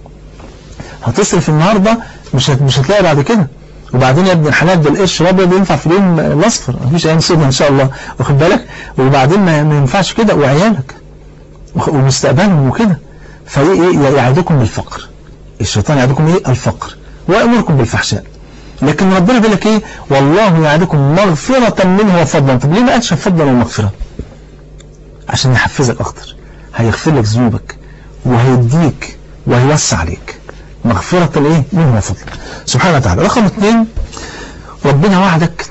هتصرف النهارده مش مش هتلاقي بعد كده وبعدين يا ابن الحلال ده القرش الابيض ينفع في اليوم الاصفر مفيش ايام سوداء ان شاء الله واخد بالك وبعدين ما ينفعش كده وعيالك ومستقبلهم وكده فيعدكم بالفقر الشيطان يعدكم ايه الفقر ويامركم بالفحشاء لكن ربنا بيقول لك ايه والله يعدكم مغفرة منه وفضلا طب ليه ما قالش فضلا ومغفرة عشان يحفزك اكتر هيغفر لك ذنوبك وهيديك وهيوسع عليك مغفرة ايه منه وفضلا سبحانه وتعالى رقم اثنين ربنا وعدك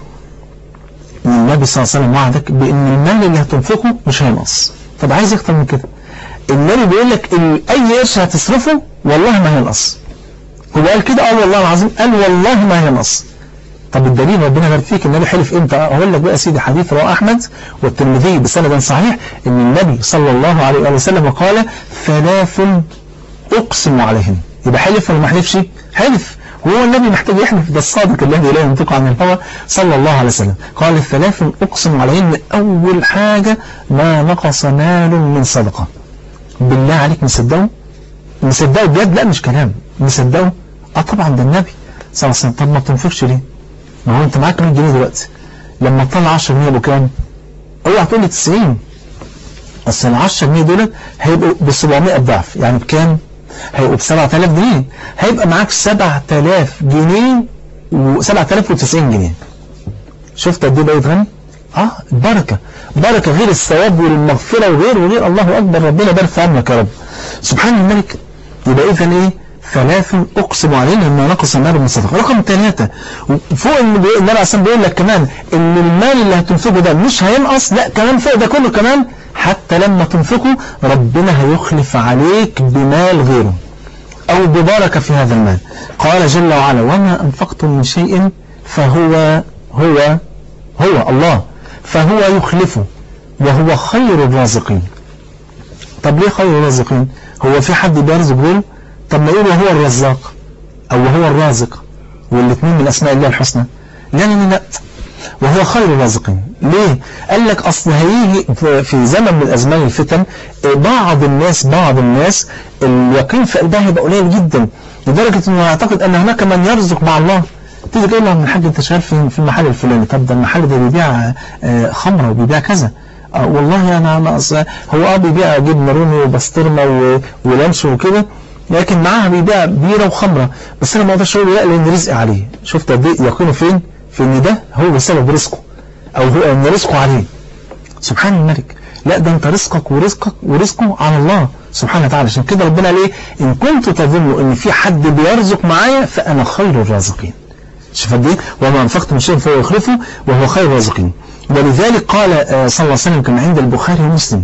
النبي صلى الله عليه وسلم وعدك بان المال اللي هتنفقه مش هينقص طب عايز اكتر من كده النبي بيقول لك ال- اي قرش هتصرفه والله ما هينقص هو قال كده اه والله العظيم قال والله ما هينقص طب الدليل ربنا يبارك فيك النبي حلف امتى اقول لك بقى يا سيدي حديث رواه احمد والترمذي بسند صحيح ان النبي صلى الله عليه وآله وسلم قال ثلاث اقسم عليهن يبقى حلف ولا ما حلفش حلف وهو النبي محتاج يحلف ده الصادق الذي لا ينطق عن الهوى صلى الله عليه وسلم قال الثلاث اقسم عليهن اول حاجه ما نقص مال من صدقه بالله عليك مصدقه مصدقه بجد لا مش كلام مصدقه اه طبعا ده النبي صلى الله عليه وسلم طب ما بتنفقش ليه ما هو انت معاك 100 جنيه دلوقتي لما تطلع 10 جنيه ابو كام اوعى تقول لي 90 اصل ال 10 جنيه دول هيبقوا ب 700 ضعف يعني بكام هيبقوا ب 7000 جنيه هيبقى معاك 7000 جنيه و 7090 جنيه شفت قد ايه بقيت غني اه بركه بركه غير الثواب والمغفره وغير وغير الله اكبر ربنا يبارك في عمرك يا رب سبحان الملك يبقى اذا ايه ثلاث اقسم علينا ما نقص المال من صدقه رقم ثلاثة فوق ان بي- النبي عليه الصلاه بيقول لك كمان ان المال اللي هتنفقه ده مش هينقص لا كمان فوق ده كله كمان حتى لما تنفقه ربنا هيخلف عليك بمال غيره أو ببركة في هذا المال قال جل وعلا وما أنفقتم من شيء فهو هو هو الله فهو يخلفه وهو خير الرازقين طب ليه خير الرازقين هو في حد بيرزق غيره طب ما يقول وهو الرزاق أو وهو الرازق والاثنين من أسماء الله الحسنى لا لا لا لا وهو خير الرازقين ليه قال لك اصل هيجي في- في زمن من ازمان الفتن آه، بعض الناس بعض الناس اليقين في قلبها هيبقى قليل جدا لدرجه انه يعتقد ان هناك من يرزق مع الله تيجي تقول له من الحاج انت شغال في في المحل الفلاني طب ده المحل ده بيبيع آه، خمره وبيبيع كذا آه، والله انا انا أصل هو اه بيبيع جبنه رومي وبسطرمه و- ولانش وكده لكن معاها بيبيع بيره وخمره بس انا ما اقدرش اقول لا لان رزقي عليه شفت قد ايه يقينه فين في ان ده هو بسبب رزقه او هو ان رزقه عليه سبحان الملك لا ده انت رزقك ورزقك ورزقه على الله سبحانه وتعالى عشان كده ربنا قال ايه ان كنتوا تظنوا ان في حد بيرزق معايا فانا خير الرازقين شوف قد ايه وما انفقتم من شيء فهو يخلفه وهو خير الرازقين ولذلك قال آه، صلى الله عليه وسلم كما عند البخاري ومسلم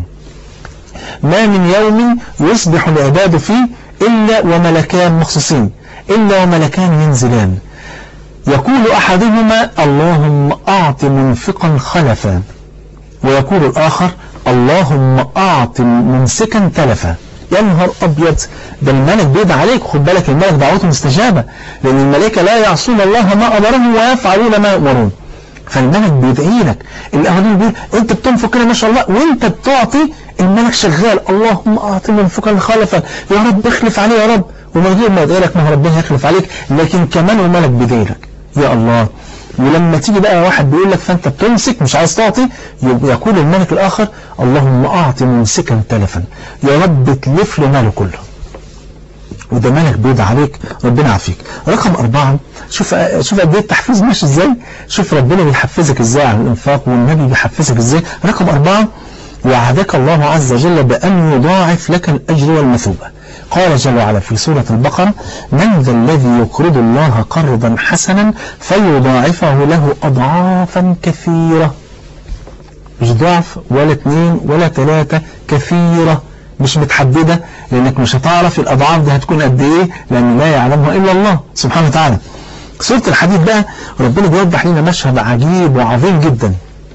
ما من يوم يصبح العباد فيه إلا وملكان مخصوصين إلا وملكان ينزلان يقول أحدهما اللهم أعط منفقا خلفا ويقول الآخر اللهم أعط ممسكا تلفا يا نهار أبيض ده الملك بيدعى عليك خد بالك الملك دعوته مستجابة لأن الملائكة لا يعصون الله ما أمرهم ويفعلون ما يؤمرون فالملك بيدعي لك الأولين بيقول أنت بتنفق كده ما شاء الله وأنت بتعطي الملك شغال اللهم أعطي منفقا خلفا يا رب اخلف عليه يا رب ومن غير ما يدعي لك ما هو ربنا يخلف عليك لكن كمان الملك بيدعي لك يا الله ولما تيجي بقى واحد بيقول لك فانت بتمسك مش عايز تعطي يبقى يقول الملك الاخر اللهم اعطي ممسكا تلفا يا رب تلف له ماله كله وده ملك بيدعى عليك ربنا يعافيك رقم أربعة شوف شوف قد ايه التحفيز ماشي ازاي شوف ربنا بيحفزك ازاي على الانفاق والنبي بيحفزك ازاي رقم أربعة وعدك الله عز وجل بأن يضاعف لك الأجر والمثوبة قال جل وعلا في سورة البقرة من ذا الذي يقرض الله قرضا حسنا فيضاعفه له أضعافا كثيرة مش ضعف ولا اثنين ولا ثلاثة كثيرة مش متحددة لأنك مش هتعرف الأضعاف دي هتكون قد إيه لأن لا يعلمها إلا الله سبحانه وتعالى سورة الحديد بقى ربنا بيوضح لنا مشهد عجيب وعظيم جدا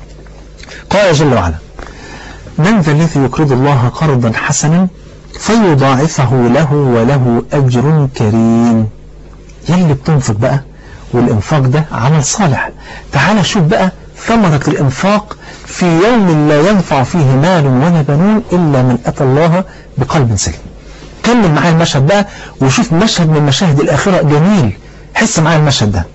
قال جل وعلا من ذا الذي يقرض الله قرضا حسنا فيضاعفه له وله أجر كريم يلي بتنفق بقى والإنفاق ده عمل صالح تعال شوف بقى ثمرة الإنفاق في يوم لا ينفع فيه مال ولا بنون إلا من أتى الله بقلب سليم كمل معايا المشهد بقى وشوف مشهد من مشاهد الآخرة جميل حس معايا المشهد ده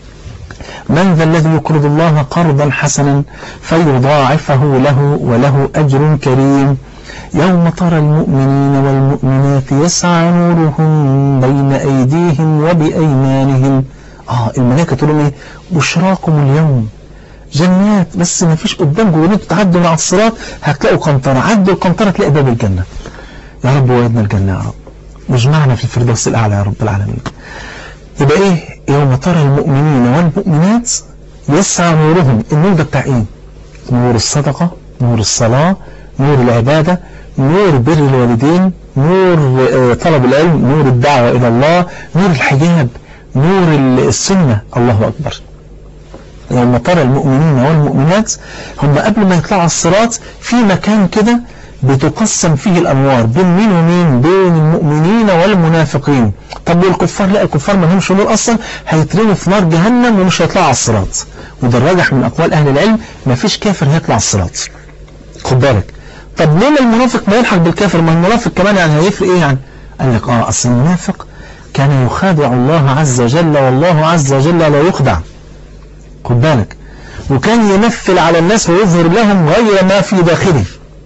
من ذا الذي يقرض الله قرضا حسنا فيضاعفه له وله أجر كريم يوم ترى المؤمنين والمؤمنات يسعى نورهم بين أيديهم وبأيمانهم آه الملائكة تقول لهم إيه بشراكم اليوم جنات بس ما فيش قدامكم وانتوا تعدوا مع الصراط هتلاقوا قنطرة عدوا القنطرة تلاقي باب الجنة يا رب وعدنا الجنة يا رب واجمعنا في الفردوس الأعلى يا رب العالمين يبقى ايه يوم ترى المؤمنين والمؤمنات يسعى نورهم النور ده بتاع ايه نور الصدقة نور الصلاة نور العبادة نور بر الوالدين نور آه، طلب العلم نور الدعوة إلى الله نور الحجاب نور السنة الله أكبر يوم ترى المؤمنين والمؤمنات هم قبل ما يطلعوا الصراط في مكان كده بتقسم فيه الأنوار بين مين ومين بين المؤمنين والمنافقين طب والكفار لا الكفار ما لهمش نور أصلا هيترموا في نار جهنم ومش هيطلعوا على الصراط وده الراجح من أقوال أهل العلم ما فيش كافر هيطلع على الصراط خد بالك طب ليه المنافق ما يلحق بالكافر ما المنافق كمان يعني هيفرق ايه يعني قال لك اه اصل المنافق كان يخادع الله عز وجل والله عز وجل لا يخدع خد بالك وكان ينفل على الناس ويظهر لهم غير ما في داخله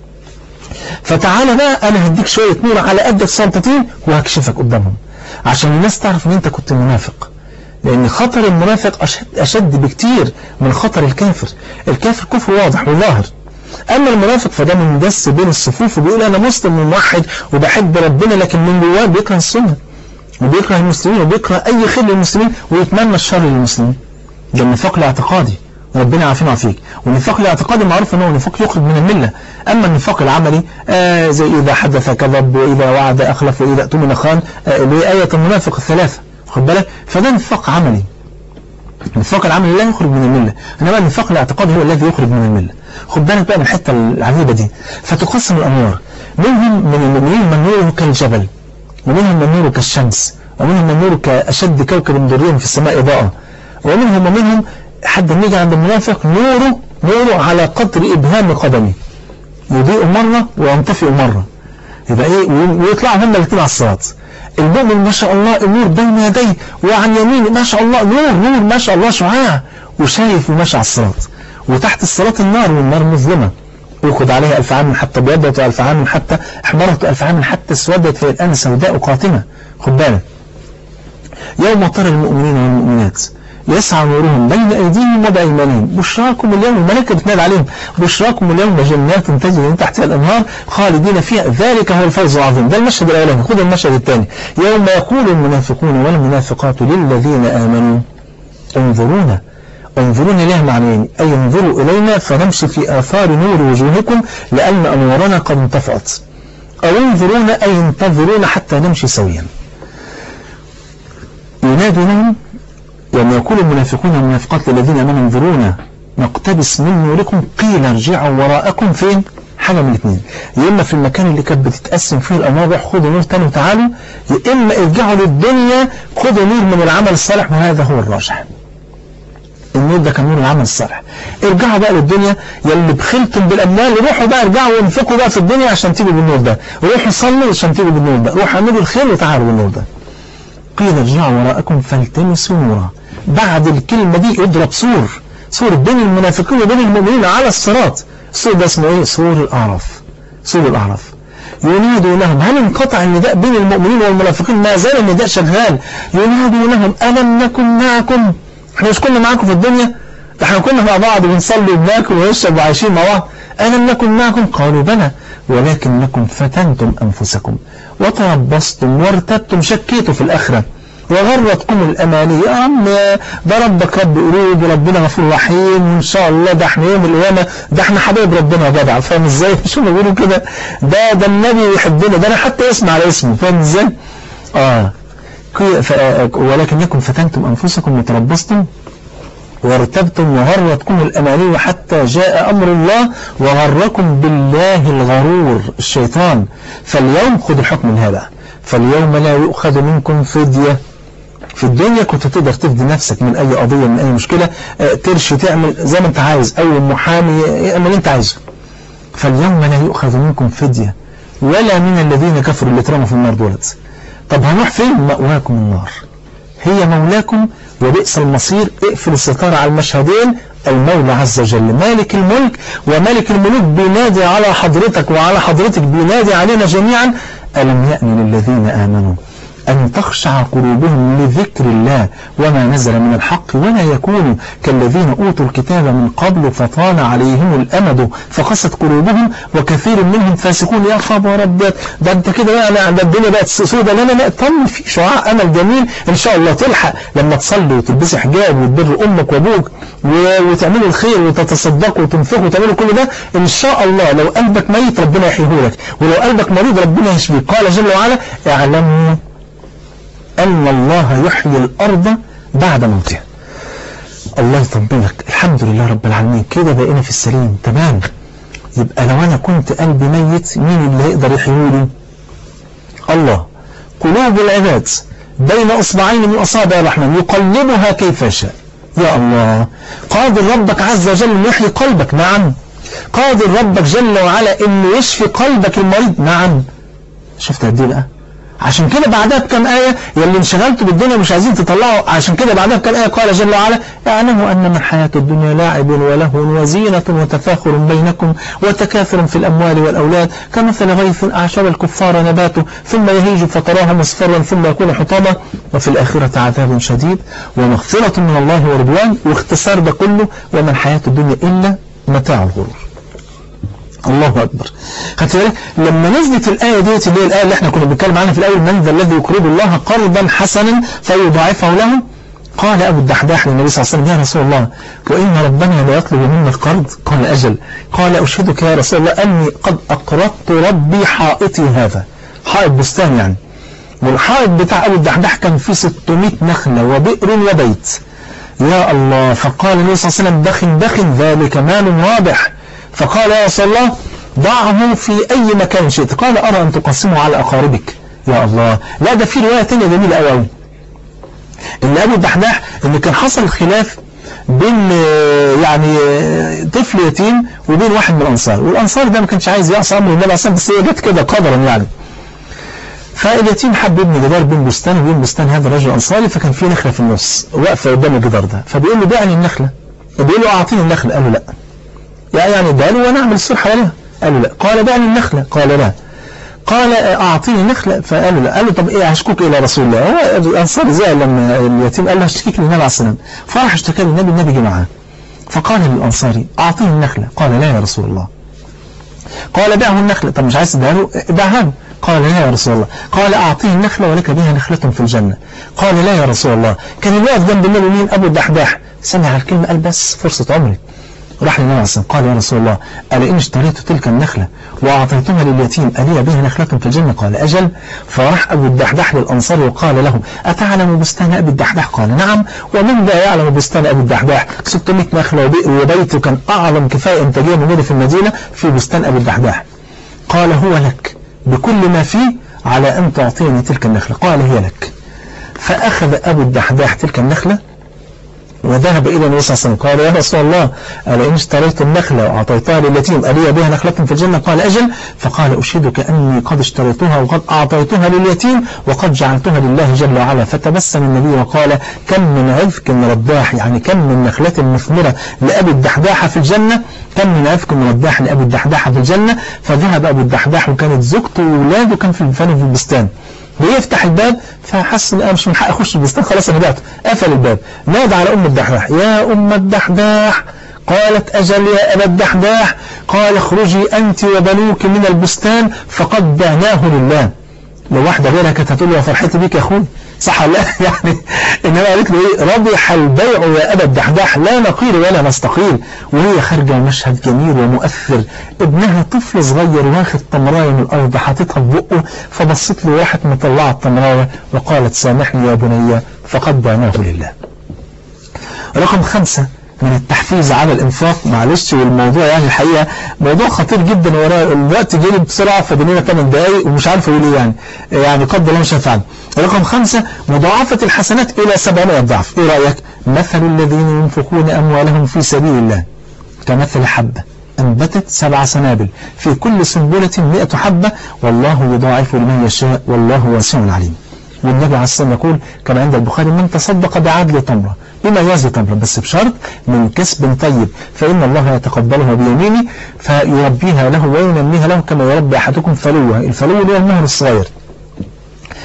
فتعالى بقى انا هديك شوية نور على قدك سلطتين وهكشفك قدامهم عشان الناس تعرف ان انت كنت منافق لان خطر المنافق اشد, أشد بكتير من خطر الكافر الكافر كفر واضح وظاهر اما المنافق فده مندس بين الصفوف وبيقول انا مسلم وموحد وبحب ربنا لكن من جواه بيكره السنه وبيكره المسلمين وبيكره اي خير للمسلمين ويتمنى الشر للمسلمين ده النفاق الاعتقادي ربنا يعافينا ويعافيك والنفاق الاعتقادي معروف ان هو نفاق يخرج من المله اما النفاق العملي آه زي اذا حدث كذب واذا وعد اخلف واذا اؤتمن خان آه اللي هي ايه المنافق الثلاثه خد بالك فده نفاق عملي النفاق العملي لا يخرج من المله انما النفاق الاعتقادي هو الذي يخرج من المله خد بالك بقى من الحته العجيبه دي فتقسم الانوار منهم من المؤمنين من نوره كالجبل ومنهم من نوره كالشمس ومنهم من نوره كاشد كوكب دري في السماء اضاءه ومنهم ومنهم حد ما يجي عند المنافق نوره نوره على قدر ابهام قدمه يضيء مره وينطفئ مره يبقى ايه ويطلعوا هم الاثنين على الصراط المؤمن ما شاء الله النور بين يديه وعن يمينه ما شاء الله نور نور ما شاء الله شعاع وشايف وماشي على الصراط وتحت الصراط النار والنار مظلمة يأخذ عليها ألف عام حتى ابيضت ألف عام حتى احمرت ألف عام حتى اسودت في الآن سوداء قاتمة خد بالك يوم ترى المؤمنين والمؤمنات يسعى نورهم بين أيديهم وبأيمانهم بشراكم اليوم الملائكة بتنادي عليهم بشراكم اليوم جنات تجري من تحتها الأنهار خالدين فيها ذلك هو الفوز العظيم ده المشهد الأولاني خذ المشهد الثاني يوم يقول المنافقون والمنافقات للذين آمنوا انظرونا انظرون إليه معنيين أي انظروا إلينا فنمشي في آثار نور وجوهكم لأن أنوارنا قد انطفأت أو انظرون أي انتظرونا حتى نمشي سويا ينادونهم يوم يقول المنافقون والمنافقات للذين امنوا انظرونا نقتبس من نوركم قيل ارجعوا وراءكم فين حاجة من الاثنين يا إما في المكان اللي كانت بتتقسم فيه الأنوار خدوا نور تاني وتعالوا يا إما ارجعوا للدنيا خدوا نور من العمل الصالح وهذا هو الراجح النور ده كان نور العمل الصالح ارجعوا بقى للدنيا يلي بخلتم بالأموال روحوا بقى ارجعوا وانفقوا بقى في الدنيا عشان تيجوا بالنور ده روحوا صلوا عشان تيجوا بالنور ده روحوا اعملوا الخير وتعالوا بالنور ده قيل ارجعوا وراءكم فالتمسوا نورا بعد الكلمة دي اضرب سور سور بين المنافقين وبين المؤمنين على الصراط السور ده اسمه ايه سور الأعراف سور الأعراف ينادوا لهم هل انقطع النداء بين المؤمنين والمنافقين ما زال النداء شغال ينادوا لهم ألم نكن معكم احنا مش كنا معاكم في الدنيا احنا كنا مع بعض بنصلي وبناكل ونشرب وعايشين مع بعض ألم نكن معكم قالوا بلى ولكنكم فتنتم أنفسكم وتربصتم وارتبتم شكيتوا في الآخرة وغرتكم الأماني يا عم ده ربك رب قلوب وربنا غفور رحيم وإن شاء الله ده احنا يوم القيامة ده احنا حبايب ربنا جدع فاهم ازاي شو بيقولوا كده ده ده النبي يحبنا ده انا حتى اسم على اسمه فاهم ازاي اه ولكنكم فتنتم أنفسكم وتربصتم وارتبتم وغرتكم الأماني حتى جاء أمر الله وغركم بالله الغرور الشيطان فاليوم خذوا الحكم من هذا فاليوم لا يؤخذ منكم فدية في الدنيا كنت تقدر تفدي نفسك من أي قضية من أي مشكلة ترشي تعمل زي ما أنت عايز أو محامي يعمل اللي أنت عايزه فاليوم لا يؤخذ منكم فدية ولا من الذين كفروا اللي اترموا في النار دولت طب هنروح فين مأواكم النار هي مولاكم وبئس المصير اقفل الستارة على المشهدين المولى عز وجل مالك الملك ومالك الملوك بينادي على حضرتك وعلى حضرتك بينادي علينا جميعا ألم يأن للذين آمنوا أن تخشع قلوبهم لذكر الله وما نزل من الحق ولا يكونوا كالذين أوتوا الكتاب من قبل فطال عليهم الأمد فقست قلوبهم وكثير منهم فاسقون يا خبر ربك ده انت كده يعني ده الدنيا بقت سودة لا لا لا طم في شعاع أمل جميل إن شاء الله تلحق لما تصلي وتلبسي حجاب وتبر أمك وأبوك وتعملوا الخير وتتصدقوا وتنفقوا وتعملوا كل ده إن شاء الله لو قلبك ميت ربنا يحييه لك ولو قلبك مريض ربنا يشفيك قال جل وعلا اعلموا أن الله يحيي الأرض بعد موتها الله يطمنك الحمد لله رب العالمين كده بقينا في السليم تمام يبقى لو أنا كنت قلبي ميت مين اللي يقدر يحيوني الله قلوب العباد بين أصبعين من أصابع الرحمن يقلبها كيف يشاء يا الله قادر ربك عز وجل أن يحيي قلبك نعم قادر ربك جل وعلا أنه يشفي قلبك المريض نعم شفت قد ايه بقى عشان كده بعدها بكم آية يلي انشغلتوا بالدنيا مش عايزين تطلعوا عشان كده بعدها بكم آية قال جل وعلا اعلموا أنما الحياة الدنيا لاعب ولهو وزينة وتفاخر بينكم وتكاثر في الأموال والأولاد كمثل غيث أعشب الكفار نباته ثم يهيج فتراه مصفرا ثم يكون حطاما وفي الآخرة عذاب شديد ومغفرة من الله ورضوان واختصار ده كله وما الحياة الدنيا إلا متاع الغرور الله أكبر خدت بالك لما نزلت الآية ديت اللي هي الآية اللي احنا كنا بنتكلم عنها في الأول من ذا الذي يقرض الله قرضا حسنا فيضاعفه له قال أبو الدحداح للنبي صلى الله عليه وسلم يا رسول الله وإن ربنا لا يطلب منا القرض قال أجل قال أشهدك يا رسول الله أني قد أقرضت ربي حائطي هذا حائط بستان يعني والحائط بتاع أبو الدحداح كان فيه 600 نخلة وبئر وبيت يا الله فقال النبي صلى الله عليه وسلم دخن دخن ذلك مال رابح فقال يا رسول الله ضعه في أي مكان شئت قال أرى أن تقسمه على أقاربك يا الله لا ده في رواية تانية جميلة قوي قوي إن أبو الدحداح إن كان حصل خلاف بين يعني طفل يتيم وبين واحد من الأنصار والأنصار ده ما كانش عايز يعصى أمر النبي عليه بس هي جت كده قدرا يعني فاليتيم حب يبني جدار بين بستان وبين بستان هذا الرجل الأنصاري فكان في نخلة في النص واقفة قدام الجدار ده فبيقول له بيعني النخلة بيقول له أعطيني النخلة قال له لا يعني اداها له وانا اعمل السور حواليها قال له لا قال بعني النخلة قال لا قال اعطيني النخلة فقال له لا قال له طب ايه هشكوك الى رسول الله هو الانصار زعل لما اليتيم قال له هشتكيك للنبي عليه السلام فراح اشتكى للنبي النبي جه معاه فقال للانصاري اعطيني النخلة قال لا يا رسول الله قال بيعه النخلة طب مش عايز تديها له ادعها له قال لا يا رسول الله قال أعطيه النخلة ولك بها نخلة في الجنة قال لا يا رسول الله كان الواقف جنب النبي مين أبو الدحداح سمع الكلمة قال بس فرصة عمري راح للنبي عليه الصلاة قال يا رسول الله ألا إن اشتريت تلك النخلة وأعطيتها لليتيم ألي بها نخلة في الجنة قال أجل فراح أبو الدحداح للأنصار وقال له أتعلم بستان أبي الدحداح قال نعم ومن لا يعلم بستان أبي الدحداح 600 نخلة وبئر وبيت وكان أعظم كفاية إنتاجية موجودة في المدينة في بستان أبي الدحداح قال هو لك بكل ما فيه على أن تعطيني تلك النخلة قال هي لك فأخذ أبو الدحداح تلك النخلة وذهب إلى النبي صلى الله عليه وسلم قال يا رسول الله ألا إن اشتريت النخلة وأعطيتها لليتيم ألي بها نخلة في الجنة قال أجل فقال أشهدك أني قد اشتريتها وقد أعطيتها لليتيم وقد جعلتها لله جل وعلا فتبسم النبي وقال كم من عذك رداح يعني كم من نخلة مثمرة لأبي الدحداح في الجنة كم من عذك رداح لأبي الدحداح في الجنة فذهب أبو الدحداح وكانت زوجته وولاده كان في في البستان بيفتح الباب فحس ان انا مش من حق اخش البستان خلاص انا بعته قفل الباب نادى على ام الدحداح يا ام الدحداح قالت أجل يا أبا الدحداح قال اخرجي أنت وبنوك من البستان فقد بعناه لله لو واحدة غيرها كانت هتقول له يا فرحتي بيك يا أخوي صح ولا يعني إنما قالت له إيه ربح البيع يا أبا الدحداح لا نقيل ولا نستقيل وهي خارجة مشهد جميل ومؤثر ابنها طفل صغير واخد تمراية من الأرض حاططها في بقه فبصت له راحت مطلعة التمراية وقالت سامحني يا بني فقد بعناه لله رقم خمسة من التحفيز على الانفاق معلش والموضوع يعني الحقيقة موضوع خطير جدا وراه الوقت جري بسرعة فبنينا 8 دقايق ومش عارف اقول ايه يعني يعني قدر الله مش هفعل رقم خمسة مضاعفة الحسنات الى 700 ضعف ايه رأيك مثل الذين ينفقون اموالهم في سبيل الله كمثل حبة أنبتت سبع سنابل في كل سنبلة 100 حبة والله يضاعف لمن يشاء والله واسع عليم والنبي عليه الصلاة يقول كما عند البخاري من تصدق بعدل تمرة بما يوازي تمرة بس بشرط من كسب طيب فإن الله يتقبلها بيمينه فيربيها له وينميها له كما يربي أحدكم فلوه الفلو اللي هو المهر الصغير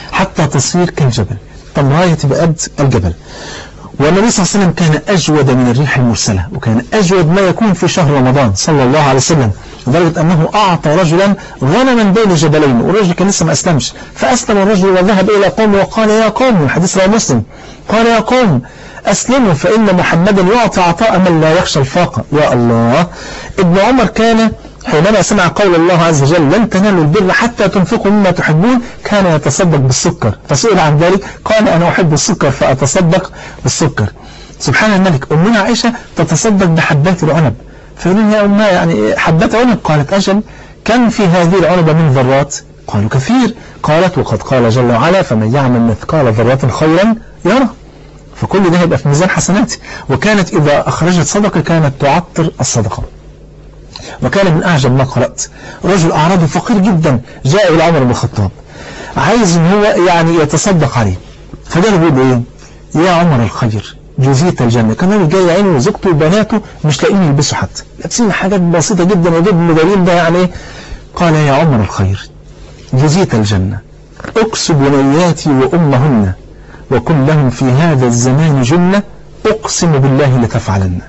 حتى تصير كالجبل تمراية تبقى قد الجبل والنبي صلى الله عليه وسلم كان أجود من الريح المرسلة وكان أجود ما يكون في شهر رمضان صلى الله عليه وسلم لدرجة أنه أعطى رجلا غنما بين جبلين والرجل كان لسه ما أسلمش فأسلم الرجل وذهب إلى قومه وقال يا قوم الحديث رواه مسلم قال يا قوم أسلموا فإن محمدا يعطي عطاء من لا يخشى الفاقة يا الله ابن عمر كان حينما سمع قول الله عز وجل لن تنالوا البر حتى تنفقوا مما تحبون كان يتصدق بالسكر فسئل عن ذلك قال أنا أحب السكر فأتصدق بالسكر سبحان الملك أمنا عائشة تتصدق بحبات العنب فيقولون يا أمها يعني حبات عنب قالت أجل كم في هذه العنب من ذرات قالوا كثير قالت وقد قال جل وعلا فمن يعمل مثقال ذرات خيرا يرى فكل ده يبقى في ميزان حسناتي وكانت إذا أخرجت صدقة كانت تعطر الصدقة وكان من أعجب ما قرأت رجل أعرابي فقير جدا جاء إلى عمر بن الخطاب عايز ان هو يعني يتصدق عليه فده بيقول له ايه يا عمر الخير جزيت الجنة كان راجل جاي عينه وزوجته وبناته مش لاقيين يلبسوا حتى لابسين حاجات بسيطة جدا وجيب مدارين ده يعني ايه قال يا عمر الخير جزيت الجنة اكسب بنياتي وأمهن وكن لهم في هذا الزمان جنة أقسم بالله لتفعلن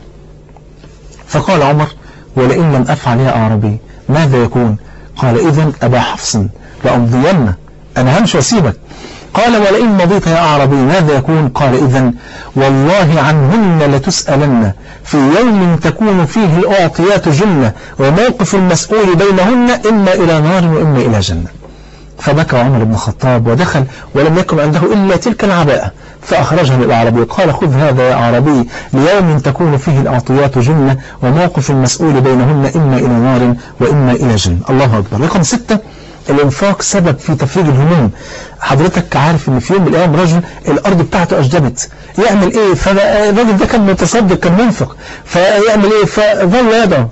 فقال عمر ولئن لم أفعل يا أعربي ماذا يكون قال إذا أبا حفص لأمضين أنا همشي وأسيبك قال ولئن مضيت يا أعربي ماذا يكون قال إذا والله عنهن لتسألن في يوم تكون فيه الأعطيات جنة وموقف المسؤول بينهن إما إلى نار وإما إلى جنة فبكى عمر بن الخطاب ودخل ولم يكن عنده إلا تلك العباءة فأخرجها للأعرابي قال خذ هذا يا أعرابي ليوم تكون فيه الأعطيات جنة وموقف المسؤول بينهن إما إلى نار وإما إلى جنة الله أكبر رقم ستة الانفاق سبب في تفريج الهموم حضرتك عارف ان في يوم من الايام رجل الارض بتاعته اشجبت يعمل ايه فالراجل ده كان متصدق كان منفق فيعمل ايه فظل يدعو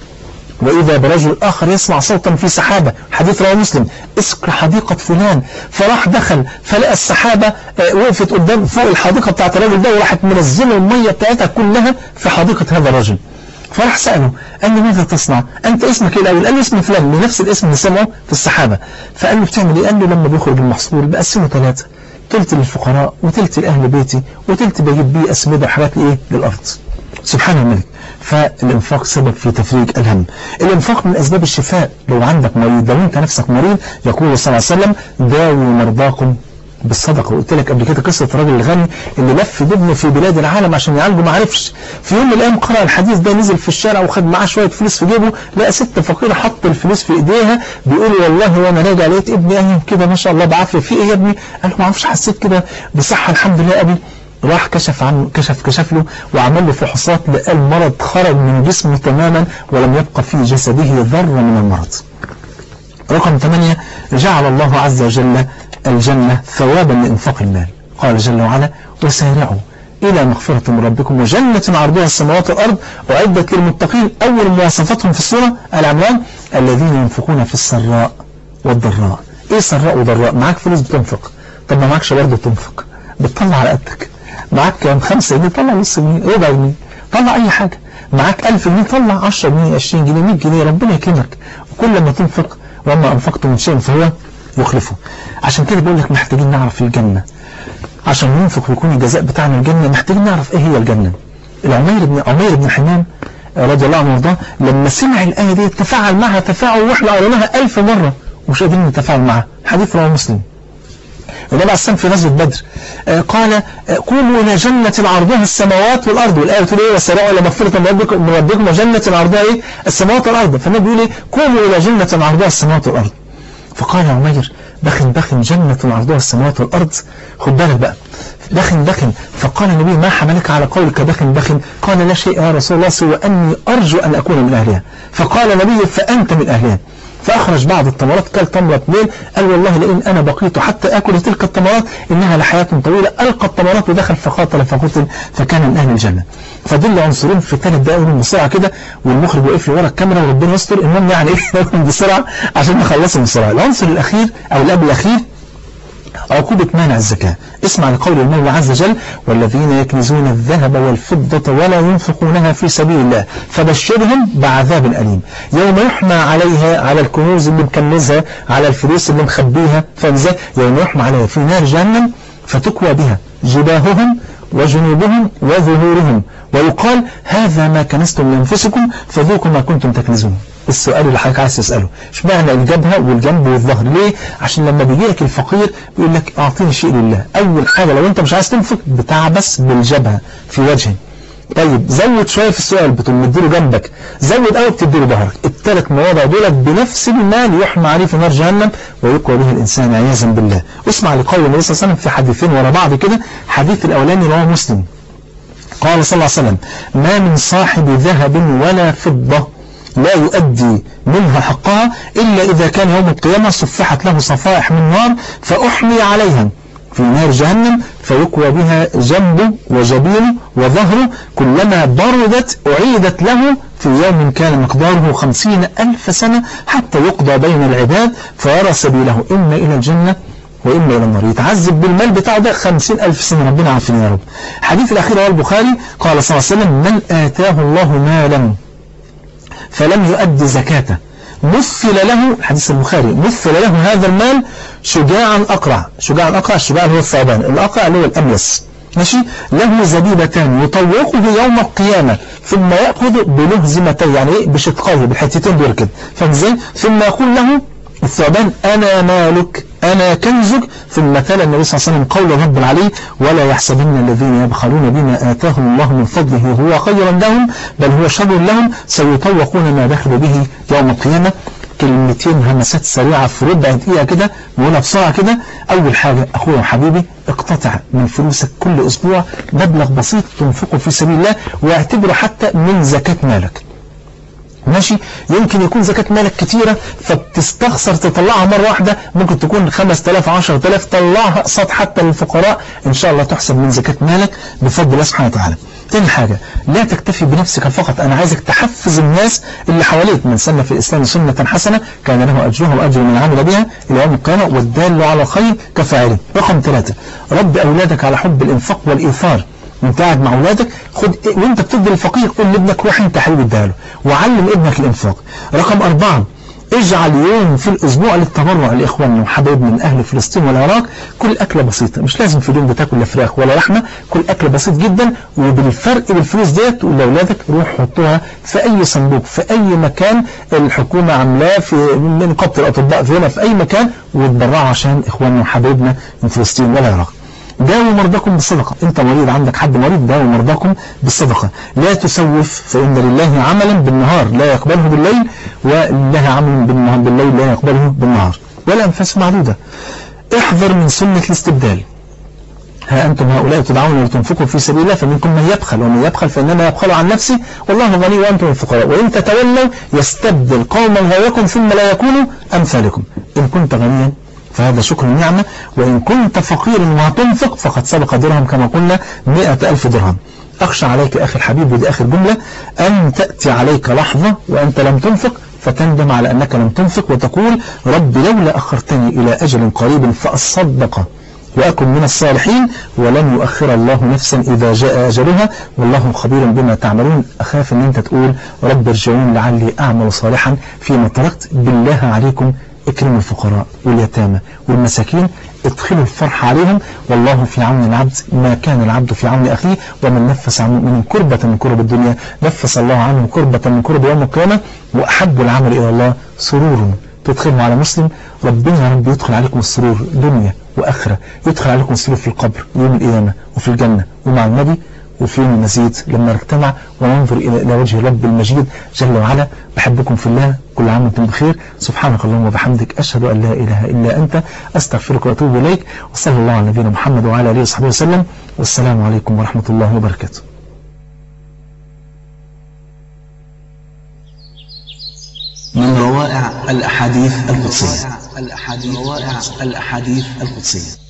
وإذا برجل آخر يسمع صوتا في سحابة حديث رواه مسلم اسك حديقة فلان فراح دخل فلقى السحابة وقفت قدام فوق الحديقة بتاعت الراجل ده وراحت منزله المية بتاعتها كلها في حديقة هذا الرجل فراح سأله قال له ماذا تصنع أنت اسمك إيه الأول قال له اسم فلان لنفس الاسم اللي سمعه في السحابة فقال له بتعمل إيه قال له لما بيخرج المحصول بقسمه ثلاثة تلت للفقراء وتلت لأهل بيتي وتلت بجيب بيه أسمدة وحاجات لإيه للأرض سبحان الملك فالإنفاق سبب في تفريج الهم الإنفاق من أسباب الشفاء لو عندك مريض لو أنت نفسك مريض يقول صلى الله عليه وسلم داووا مرضاكم بالصدقة وقلت لك قبل كده قصة الراجل الغني اللي لف بابنه في بلاد العالم عشان يعالجه ما عرفش في يوم من الأيام قرأ الحديث ده نزل في الشارع وخد معاه شوية فلوس في جيبه لقى ست فقيرة حط الفلوس في ايديها بيقول والله وانا راجع لقيت ابني قايم كده ما شاء الله بعافية في ايه يا ابني قال له ما اعرفش حسيت كده بصحة الحمد لله ابي راح كشف عنه كشف كشف له وعمل له فحوصات لقى المرض خرج من جسمه تماما ولم يبقى في جسده ذرة من المرض رقم 8 جعل الله عز وجل الجنة ثوابا لإنفاق المال قال جل وعلا وسارعوا إلى مغفرة من ربكم وجنة عرضها السماوات والأرض وعدت للمتقين أول مواصفاتهم في السورة العمران الذين ينفقون في السراء والضراء إيه سراء وضراء معاك فلوس بتنفق طب ما معكش برضه تنفق بتطلع على قدك معاك كام خمسة جنيه طلع نص جنيه ربع جنيه طلع أي حاجة معاك ألف جنيه طلع 10 جنيه 20 جنيه 100 جنيه ربنا يكرمك وكل ما تنفق وما أنفقت من شيء فهو يخلفه عشان كده بقول لك محتاجين نعرف الجنة عشان ننفق ويكون الجزاء بتاعنا الجنة محتاجين نعرف ايه هي الجنة العمير بن عمير بن حمام رضي الله عنه وارضاه لما سمع الآية دي تفاعل معها تفاعل واحنا قريناها ألف مرة ومش قادرين نتفاعل معها حديث رواه مسلم النبي عليه السلام في غزوة بدر قال قوموا إلى جنة عرضها السماوات والأرض والآية بتقول إيه وسارعوا إلى مغفرة من ربكم من ربكم وجنة عرضها إيه السماوات والأرض فالنبي بيقول إيه قوموا إلى جنة عرضها السماوات والأرض فقال عمير بخن بخن جنة عرضها السماوات والأرض خد بالك بقى بخن بخن فقال النبي ما حملك على قولك بخن بخن قال لا شيء يا رسول الله سوى أني أرجو أن أكون من أهلها فقال النبي فأنت من أهلها فأخرج بعض التمرات كل تمرة اثنين قال والله لئن أنا بقيت حتى أكل تلك التمرات إنها لحياة طويلة ألقى التمرات ودخل فقاتل فقتل فكان من أهل الجنة فدل عنصرين في ثلاث دقائق بسرعة كده والمخرج واقف لي ورا الكاميرا وربنا يستر المهم يعني إيه بسرعة عشان نخلصهم بسرعة العنصر الأخير أو الأب الأخير عقوبة مانع الزكاة اسمع لقول المولى عز وجل والذين يكنزون الذهب والفضة ولا ينفقونها في سبيل الله فبشرهم بعذاب أليم يوم يحمى عليها على الكنوز اللي مكنزها على الفلوس اللي مخبيها فانزل يوم يحمى عليها في نار جهنم فتكوى بها جباههم وجنوبهم وظهورهم ويقال هذا ما كنستم لأنفسكم فذوقوا ما كنتم تكنزون السؤال اللي حضرتك عايز تسأله اشمعنى الجبهة والجنب والظهر ليه عشان لما بيجي لك الفقير بيقول لك اعطيني شيء لله اول حاجة لو انت مش عايز تنفق بتعبس بالجبهة في وجهه طيب زود شوية في السؤال بتقوم مديله جنبك زود قوي بتديله ظهرك الثلاث مواضع دولت بنفس المال يحمى عليه في نار جهنم ويقوى به الإنسان عياذا بالله اسمع لقول النبي صلى الله عليه وسلم في حديثين ورا بعض كده حديث الأولاني رواه مسلم قال صلى الله عليه وسلم ما من صاحب ذهب ولا فضة لا يؤدي منها حقها إلا إذا كان يوم القيامة صفحت له صفائح من نار فأحمي عليها في نار جهنم فيكوى بها جنبه وجبينه وظهره كلما بردت أعيدت له في يوم كان مقداره خمسين ألف سنة حتى يقضى بين العباد فيرى سبيله إما إلى الجنة وإما إلى النار يتعذب بالمال بتاعه ده خمسين ألف سنة ربنا عافينا يا رب حديث الأخير هو البخاري قال صلى الله عليه وسلم من آتاه الله مالا فلم يؤدي زكاته مثل له الحديث البخاري مثل له هذا المال شجاعا أقرع شجاعا أقرع الشجاع هو الثعبان الأقرع اللي هو الأميس ماشي له زبيبتان يطوقه يوم القيامة ثم يأخذ بلهزمتين يعني ايه بشقيه بالحتتين دول كده فازاي ثم يقول له الثعبان أنا مالك أنا كنزك ثم تلا النبي صلى الله عليه وسلم قول رب العلي ولا يحسبن الذين يبخلون بما آتاهم الله من فضله هو خيرا لهم بل هو شر لهم سيطوقون ما بخلوا به يوم القيامة كلمتين همسات سريعة في ربع دقيقة كده نقولها بسرعة كده أول حاجة أخويا وحبيبي اقتطع من فلوسك كل أسبوع مبلغ بسيط تنفقه في سبيل الله واعتبره حتى من زكاة مالك ماشي يمكن يكون زكاة مالك كتيرة فبتستخسر تطلعها مرة واحدة ممكن تكون 5000 10000 طلعها أقساط حتى للفقراء إن شاء الله تحسب من زكاة مالك بفضل الله سبحانه وتعالى تاني حاجة لا تكتفي بنفسك فقط أنا عايزك تحفز الناس اللي حواليك من سنة في الإسلام سنة حسنة كان له أجرها وأجر من عمل بها إلى يوم القيامة والدال على الخير كفاعله رقم ثلاثة رب أولادك على حب الإنفاق والإيثار وانت قاعد مع اولادك خد وانت بتدي الفقير قول لابنك روح انت حبيبي اديها وعلم ابنك الانفاق رقم أربعة اجعل يوم في الأسبوع للتبرع لإخواننا وحبايبنا من أهل فلسطين والعراق كل أكلة بسيطة مش لازم في اليوم بتاكل لا فراخ ولا لحمة كل أكلة بسيط جدا وبالفرق بالفلوس ديت تقول لأولادك روح حطوها في أي صندوق في أي مكان الحكومة عاملاه في من قبط الأطباء في هنا في أي مكان وتبرعوا عشان إخواننا وحبايبنا من فلسطين والعراق داووا مرضاكم بالصدقة انت مريض عندك حد مريض داووا مرضاكم بالصدقة لا تسوف فإن لله عملا بالنهار لا يقبله بالليل ولله عمل بالنهار بالليل لا يقبله بالنهار ولا أنفاس معدودة احذر من سنة الاستبدال ها أنتم هؤلاء تدعون لتنفقوا في سبيل الله فمنكم من يبخل ومن يبخل فإنما يبخل عن نفسه والله غني وأنتم الفقراء وإن تتولوا يستبدل قوما غيركم ثم لا يكونوا أمثالكم إن كنت غنيا فهذا شكر النعمة وإن كنت فقيرا وهتنفق فقد سبق درهم كما قلنا مئة ألف درهم أخشى عليك أخي الحبيب ودي آخر جملة أن تأتي عليك لحظة وأنت لم تنفق فتندم على أنك لم تنفق وتقول رب لولا أخرتني إلى أجل قريب فأصدق وأكن من الصالحين ولن يؤخر الله نفسا إذا جاء أجلها والله خبير بما تعملون أخاف أن أنت تقول رب ارجعون لعلي أعمل صالحا فيما تركت بالله عليكم اكرموا الفقراء واليتامى والمساكين ادخلوا الفرح عليهم والله في عون العبد ما كان العبد في عون أخيه ومن نفس عن مؤمن كربة من كرب الدنيا نفس الله عنه كربة من كرب يوم القيامة وأحب العمل إلى الله سرور تدخله على مسلم ربنا يا رب يدخل عليكم السرور دنيا وآخرة يدخل عليكم السرور في القبر يوم القيامة وفي الجنة ومع النبي وفي يوم المزيد لما نجتمع وننظر إلى وجه رب المجيد جل وعلا بحبكم في الله كل عام وانتم بخير سبحانك اللهم وبحمدك أشهد أن لا إله إلا أنت أستغفرك وأتوب إليك وصلى الله على نبينا محمد وعلى آله وصحبه وسلم والسلام عليكم ورحمة الله وبركاته من روائع الأحاديث القدسية الأحاديث روائع الأحاديث القدسية